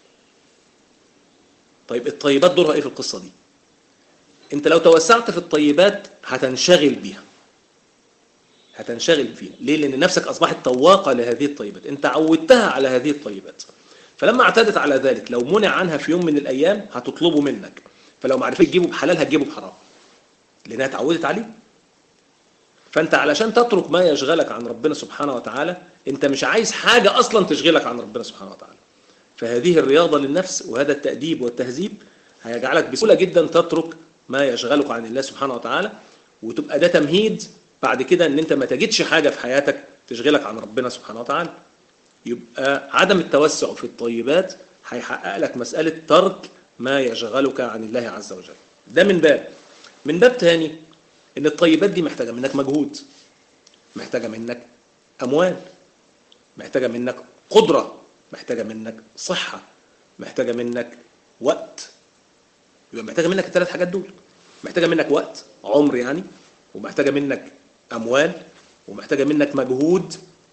طيب الطيبات دورها ايه في القصه دي انت لو توسعت في الطيبات هتنشغل بيها هتنشغل فيها ليه لان نفسك اصبحت طواقه لهذه الطيبات انت عودتها على هذه الطيبات فلما اعتادت على ذلك لو منع عنها في يوم من الايام هتطلبه منك فلو ما عرفتش تجيبه بحلال هتجيبه بحرام لانها اتعودت عليه فانت علشان تترك ما يشغلك عن ربنا سبحانه وتعالى انت مش عايز حاجه اصلا تشغلك عن ربنا سبحانه وتعالى فهذه الرياضه للنفس وهذا التاديب والتهذيب هيجعلك بسهوله جدا تترك ما يشغلك عن الله سبحانه وتعالى وتبقى ده تمهيد بعد كده ان انت ما تجدش حاجه في حياتك تشغلك عن ربنا سبحانه وتعالى يبقى عدم التوسع في الطيبات هيحقق لك مساله ترك ما يشغلك عن الله عز وجل ده من باب من باب تاني ان الطيبات دي محتاجه منك مجهود محتاجه منك اموال محتاجه منك قدره محتاجه منك صحه محتاجه منك وقت يبقى محتاجه منك الثلاث حاجات دول محتاجه منك وقت عمر يعني ومحتاجه منك اموال ومحتاجه منك مجهود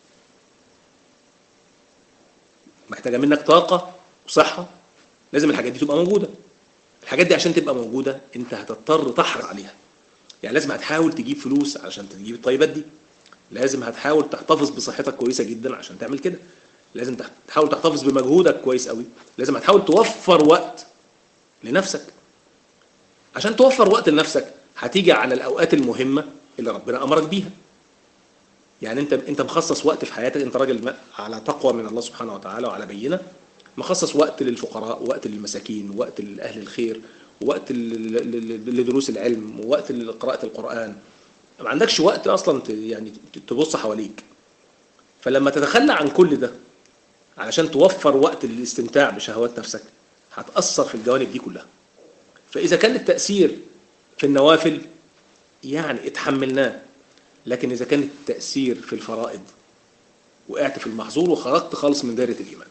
محتاجه منك طاقه وصحه لازم الحاجات دي تبقى موجوده الحاجات دي عشان تبقى موجوده انت هتضطر تحرص عليها يعني لازم هتحاول تجيب فلوس علشان تجيب الطيبات دي لازم هتحاول تحتفظ بصحتك كويسه جدا عشان تعمل كده لازم تحاول تحتفظ بمجهودك كويس قوي لازم هتحاول توفر وقت لنفسك عشان توفر وقت لنفسك هتيجي على الاوقات المهمه اللي ربنا امرك بيها يعني انت انت مخصص وقت في حياتك انت راجل على تقوى من الله سبحانه وتعالى وعلى بينه مخصص وقت للفقراء ووقت للمساكين ووقت لاهل الخير ووقت لدروس العلم ووقت لقراءه القران ما عندكش وقت اصلا يعني تبص حواليك فلما تتخلى عن كل ده علشان توفر وقت للاستمتاع بشهوات نفسك هتاثر في الجوانب دي كلها فإذا كان التأثير في النوافل يعني اتحملناه لكن إذا كان التأثير في الفرائض وقعت في المحظور وخرجت خالص من دائرة الإيمان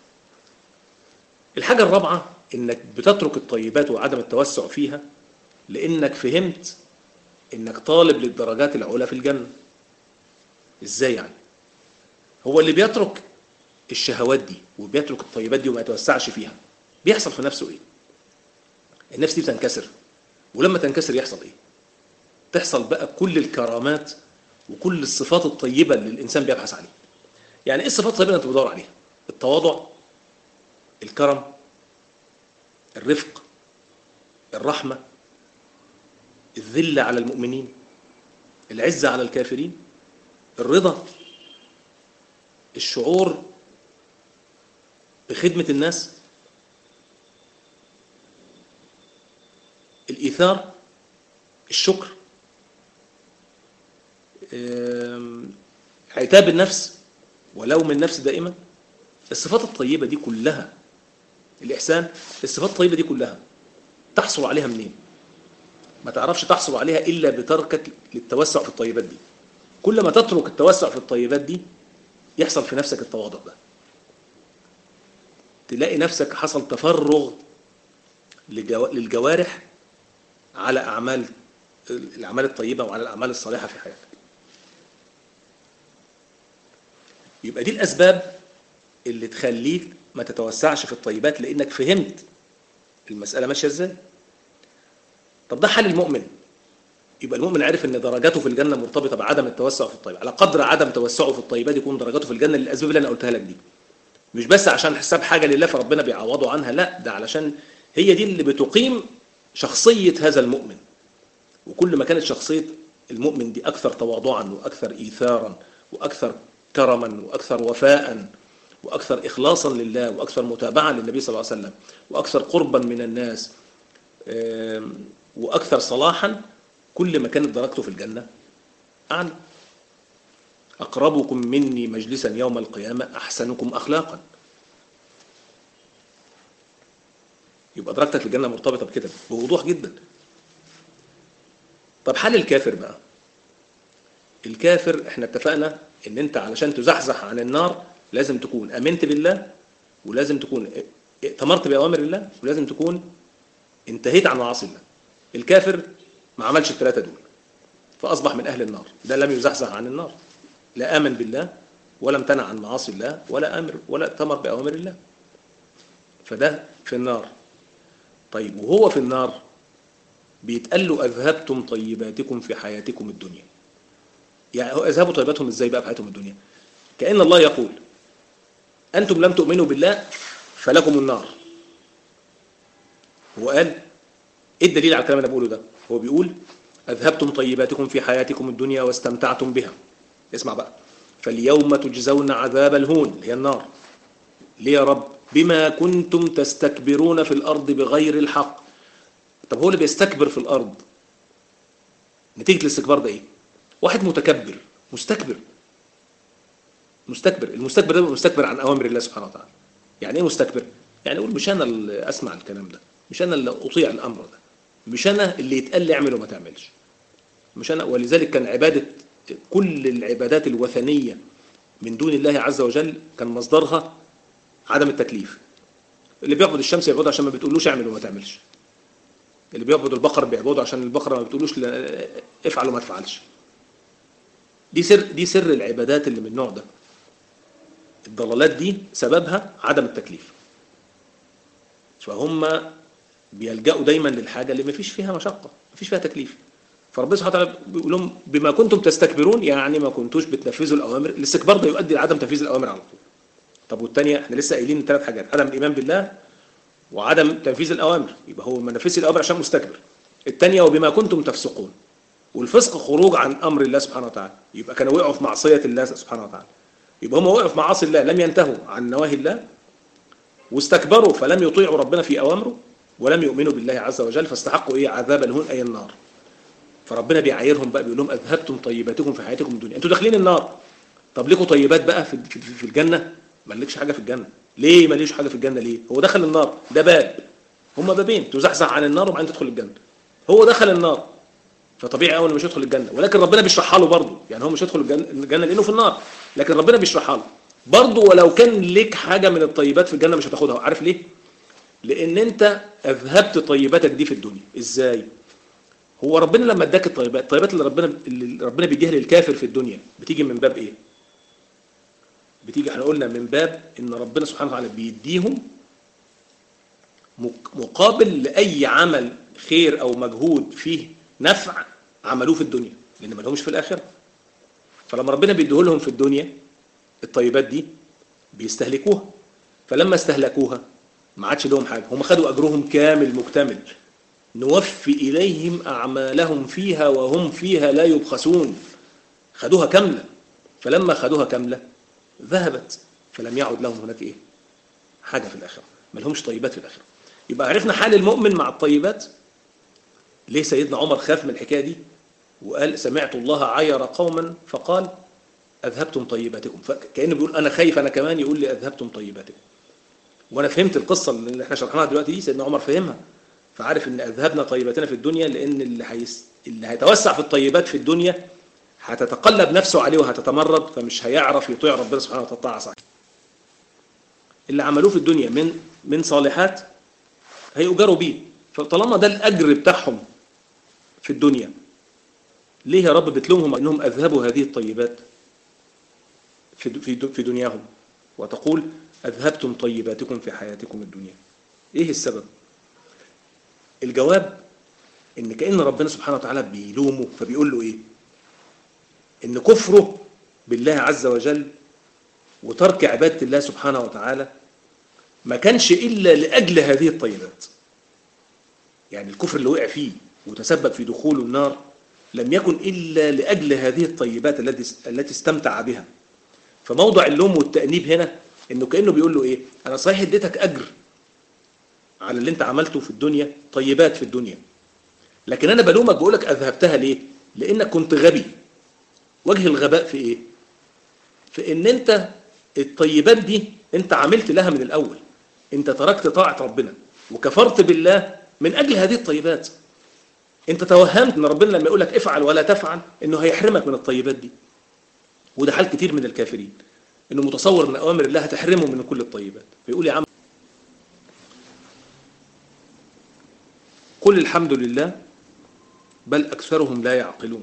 الحاجة الرابعة إنك بتترك الطيبات وعدم التوسع فيها لأنك فهمت إنك طالب للدرجات العلى في الجنة إزاي يعني هو اللي بيترك الشهوات دي وبيترك الطيبات دي وما يتوسعش فيها بيحصل في نفسه ايه النفس دي بتنكسر ولما تنكسر يحصل ايه تحصل بقى كل الكرامات وكل الصفات الطيبة اللي الإنسان بيبحث عليها يعني ايه الصفات الطيبة اللي انت بتدور عليها التواضع الكرم الرفق الرحمة الذلة على المؤمنين العزة على الكافرين الرضا الشعور بخدمة الناس الإيثار الشكر عتاب النفس ولوم النفس دائما الصفات الطيبة دي كلها الإحسان الصفات الطيبة دي كلها تحصل عليها منين ما تعرفش تحصل عليها إلا بتركك للتوسع في الطيبات دي كل ما تترك التوسع في الطيبات دي يحصل في نفسك التواضع ده تلاقي نفسك حصل تفرغ للجوارح على أعمال الأعمال الطيبة وعلى الأعمال الصالحة في حياتك يبقى دي الأسباب اللي تخليك ما تتوسعش في الطيبات لأنك فهمت المسألة ماشية إزاي طب ده حال المؤمن يبقى المؤمن عرف ان درجاته في الجنه مرتبطه بعدم التوسع في الطيبات على قدر عدم توسعه في الطيبات يكون درجاته في الجنه للاسباب اللي انا قلتها لك دي مش بس عشان حساب حاجه لله فربنا بيعوضه عنها لا ده علشان هي دي اللي بتقيم شخصيه هذا المؤمن وكل ما كانت شخصيه المؤمن دي اكثر تواضعا واكثر ايثارا واكثر كرما واكثر وفاء واكثر اخلاصا لله واكثر متابعه للنبي صلى الله عليه وسلم واكثر قربا من الناس واكثر صلاحا كل ما كانت درجته في الجنة أعلى أقربكم مني مجلسا يوم القيامة أحسنكم أخلاقا يبقى درجتك في الجنة مرتبطة بكده بوضوح جدا طب حال الكافر بقى الكافر احنا اتفقنا ان انت علشان تزحزح عن النار لازم تكون امنت بالله ولازم تكون ائتمرت بأوامر الله ولازم تكون انتهيت عن معاصي الله الكافر ما عملش الثلاثة دول فأصبح من أهل النار ده لم يزحزح عن النار لا آمن بالله ولا امتنع عن معاصي الله ولا أمر ولا اتمر بأوامر الله فده في النار طيب وهو في النار بيتقال له أذهبتم طيباتكم في حياتكم الدنيا يعني أذهبوا طيباتهم إزاي بقى في حياتهم الدنيا كأن الله يقول أنتم لم تؤمنوا بالله فلكم النار هو قال ايه الدليل على الكلام اللي انا بقوله ده هو بيقول اذهبتم طيباتكم في حياتكم الدنيا واستمتعتم بها اسمع بقى فاليوم تجزون عذاب الهون اللي هي النار ليه يا رب بما كنتم تستكبرون في الارض بغير الحق طب هو اللي بيستكبر في الارض نتيجه الاستكبار ده ايه واحد متكبر مستكبر مستكبر المستكبر ده مستكبر عن اوامر الله سبحانه وتعالى يعني ايه مستكبر يعني يقول مش انا اللي اسمع الكلام ده مش انا اللي اطيع الامر ده مش انا اللي يتقال لي اعمل وما تعملش مش انا ولذلك كان عباده كل العبادات الوثنيه من دون الله عز وجل كان مصدرها عدم التكليف اللي بيعبد الشمس يعبد عشان ما بتقولوش اعمل وما تعملش اللي بيعبد البقر بيعبده عشان البقره ما بتقولوش افعل وما تفعلش دي سر دي سر العبادات اللي من النوع ده الضلالات دي سببها عدم التكليف فهم بيلجأوا دايما للحاجة اللي ما فيش فيها مشقة ما فيش فيها تكليف فربنا سبحانه وتعالى بيقول لهم بما كنتم تستكبرون يعني ما كنتوش بتنفذوا الأوامر الاستكبار ده يؤدي لعدم تنفيذ الأوامر على طول طب والثانية احنا لسه قايلين ثلاث حاجات عدم الإيمان بالله وعدم تنفيذ الأوامر يبقى هو ما نفذش الأوامر عشان مستكبر الثانية وبما كنتم تفسقون والفسق خروج عن أمر الله سبحانه وتعالى يبقى كانوا وقعوا في معصية الله سبحانه وتعالى يبقى هم وقعوا في معاصي الله لم ينتهوا عن نواهي الله واستكبروا فلم يطيعوا ربنا في أوامره ولم يؤمنوا بالله عز وجل فاستحقوا ايه عذاب الهون اي النار فربنا بيعايرهم بقى بيقول لهم اذهبتم طيباتكم في حياتكم الدنيا انتوا داخلين النار طب لكم طيبات بقى في في الجنه مالكش حاجه في الجنه ليه ماليش حاجه في الجنه ليه هو دخل النار ده باب هما بابين تزحزح عن النار وبعدين تدخل الجنه هو دخل النار فطبيعي اول مش يدخل الجنه ولكن ربنا بيشرحها له برضه يعني هو مش يدخل الجنه الجنة لانه في النار لكن ربنا بيشرحها له برضه ولو كان ليك حاجه من الطيبات في الجنه مش هتاخدها عارف ليه لان انت اذهبت طيباتك دي في الدنيا ازاي هو ربنا لما اداك الطيبات الطيبات اللي ربنا اللي ربنا بيديها للكافر في الدنيا بتيجي من باب ايه بتيجي احنا قلنا من باب ان ربنا سبحانه وتعالى بيديهم مق- مقابل لاي عمل خير او مجهود فيه نفع عملوه في الدنيا لان ما لهمش في الاخره فلما ربنا بيديه لهم في الدنيا الطيبات دي بيستهلكوها فلما استهلكوها ما عادش لهم حاجه هم خدوا اجرهم كامل مكتمل نوفي اليهم اعمالهم فيها وهم فيها لا يبخسون خدوها كامله فلما خدوها كامله ذهبت فلم يعد لهم هناك ايه حاجه في الاخره ما لهمش طيبات في الاخره يبقى عرفنا حال المؤمن مع الطيبات ليه سيدنا عمر خاف من الحكايه دي وقال سمعت الله عير قوما فقال اذهبتم طيباتكم فكانه بيقول انا خايف انا كمان يقول لي اذهبتم طيباتكم وانا فهمت القصه اللي احنا شرحناها دلوقتي دي سيدنا عمر فهمها فعارف ان اذهبنا طيباتنا في الدنيا لان اللي هيس... اللي هيتوسع في الطيبات في الدنيا هتتقلب نفسه عليه وهتتمرد فمش هيعرف يطيع ربنا سبحانه وتعالى طاعة صح اللي عملوه في الدنيا من من صالحات هيؤجروا بيه فطالما ده الاجر بتاعهم في الدنيا ليه يا رب بتلومهم انهم اذهبوا هذه الطيبات في في في دنياهم وتقول اذهبتم طيباتكم في حياتكم الدنيا ايه السبب الجواب ان كان ربنا سبحانه وتعالى بيلومه فبيقول له ايه ان كفره بالله عز وجل وترك عباده الله سبحانه وتعالى ما كانش الا لاجل هذه الطيبات يعني الكفر اللي وقع فيه وتسبب في دخوله النار لم يكن الا لاجل هذه الطيبات التي التي استمتع بها فموضع اللوم والتانيب هنا انه كانه بيقول له ايه انا صحيح اديتك اجر على اللي انت عملته في الدنيا طيبات في الدنيا لكن انا بلومك بقول لك اذهبتها ليه لانك كنت غبي وجه الغباء في ايه في ان انت الطيبات دي انت عملت لها من الاول انت تركت طاعه ربنا وكفرت بالله من اجل هذه الطيبات انت توهمت ان ربنا لما يقول لك افعل ولا تفعل انه هيحرمك من الطيبات دي وده حال كتير من الكافرين انه متصور ان اوامر الله هتحرمه من كل الطيبات فيقول يا عم قل الحمد لله بل اكثرهم لا يعقلون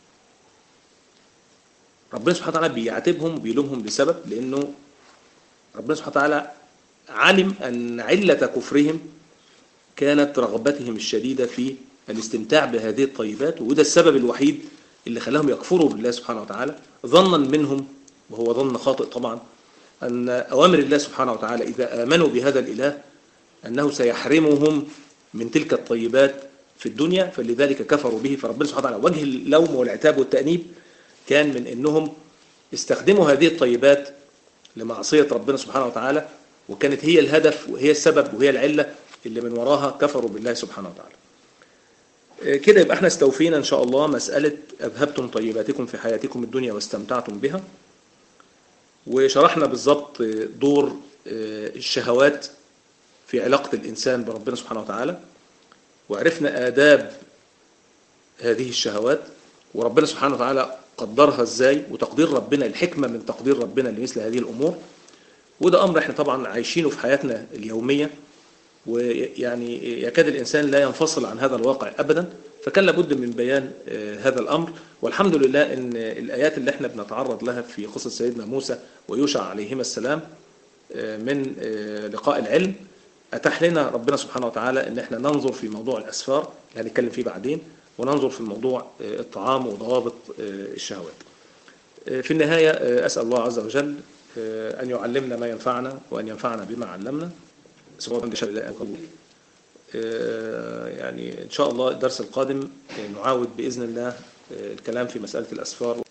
ربنا سبحانه وتعالى بيعاتبهم وبيلومهم لسبب لانه ربنا سبحانه وتعالى علم ان عله كفرهم كانت رغبتهم الشديده في الاستمتاع بهذه الطيبات وده السبب الوحيد اللي خلاهم يكفروا بالله سبحانه وتعالى ظنا منهم وهو ظن خاطئ طبعا ان اوامر الله سبحانه وتعالى اذا امنوا بهذا الاله انه سيحرمهم من تلك الطيبات في الدنيا فلذلك كفروا به فربنا سبحانه وتعالى وجه اللوم والعتاب والتانيب كان من انهم استخدموا هذه الطيبات لمعصيه ربنا سبحانه وتعالى وكانت هي الهدف وهي السبب وهي العله اللي من وراها كفروا بالله سبحانه وتعالى. كده يبقى احنا استوفينا ان شاء الله مساله اذهبتم طيباتكم في حياتكم الدنيا واستمتعتم بها. وشرحنا بالظبط دور الشهوات في علاقه الانسان بربنا سبحانه وتعالى. وعرفنا آداب هذه الشهوات وربنا سبحانه وتعالى قدرها ازاي وتقدير ربنا الحكمة من تقدير ربنا لمثل هذه الأمور وده أمر احنا طبعا عايشينه في حياتنا اليومية ويعني يكاد الإنسان لا ينفصل عن هذا الواقع أبدا فكان لابد من بيان هذا الأمر والحمد لله أن الآيات اللي احنا بنتعرض لها في قصة سيدنا موسى ويوشع عليهما السلام من لقاء العلم أتاح لنا ربنا سبحانه وتعالى أن احنا ننظر في موضوع الأسفار اللي هنتكلم فيه بعدين وننظر في موضوع الطعام وضوابط الشهوات في النهاية أسأل الله عز وجل أن يعلمنا ما ينفعنا وأن ينفعنا بما علمنا سبحانه وتعالى يعني إن شاء الله الدرس القادم نعاود بإذن الله الكلام في مسألة الأسفار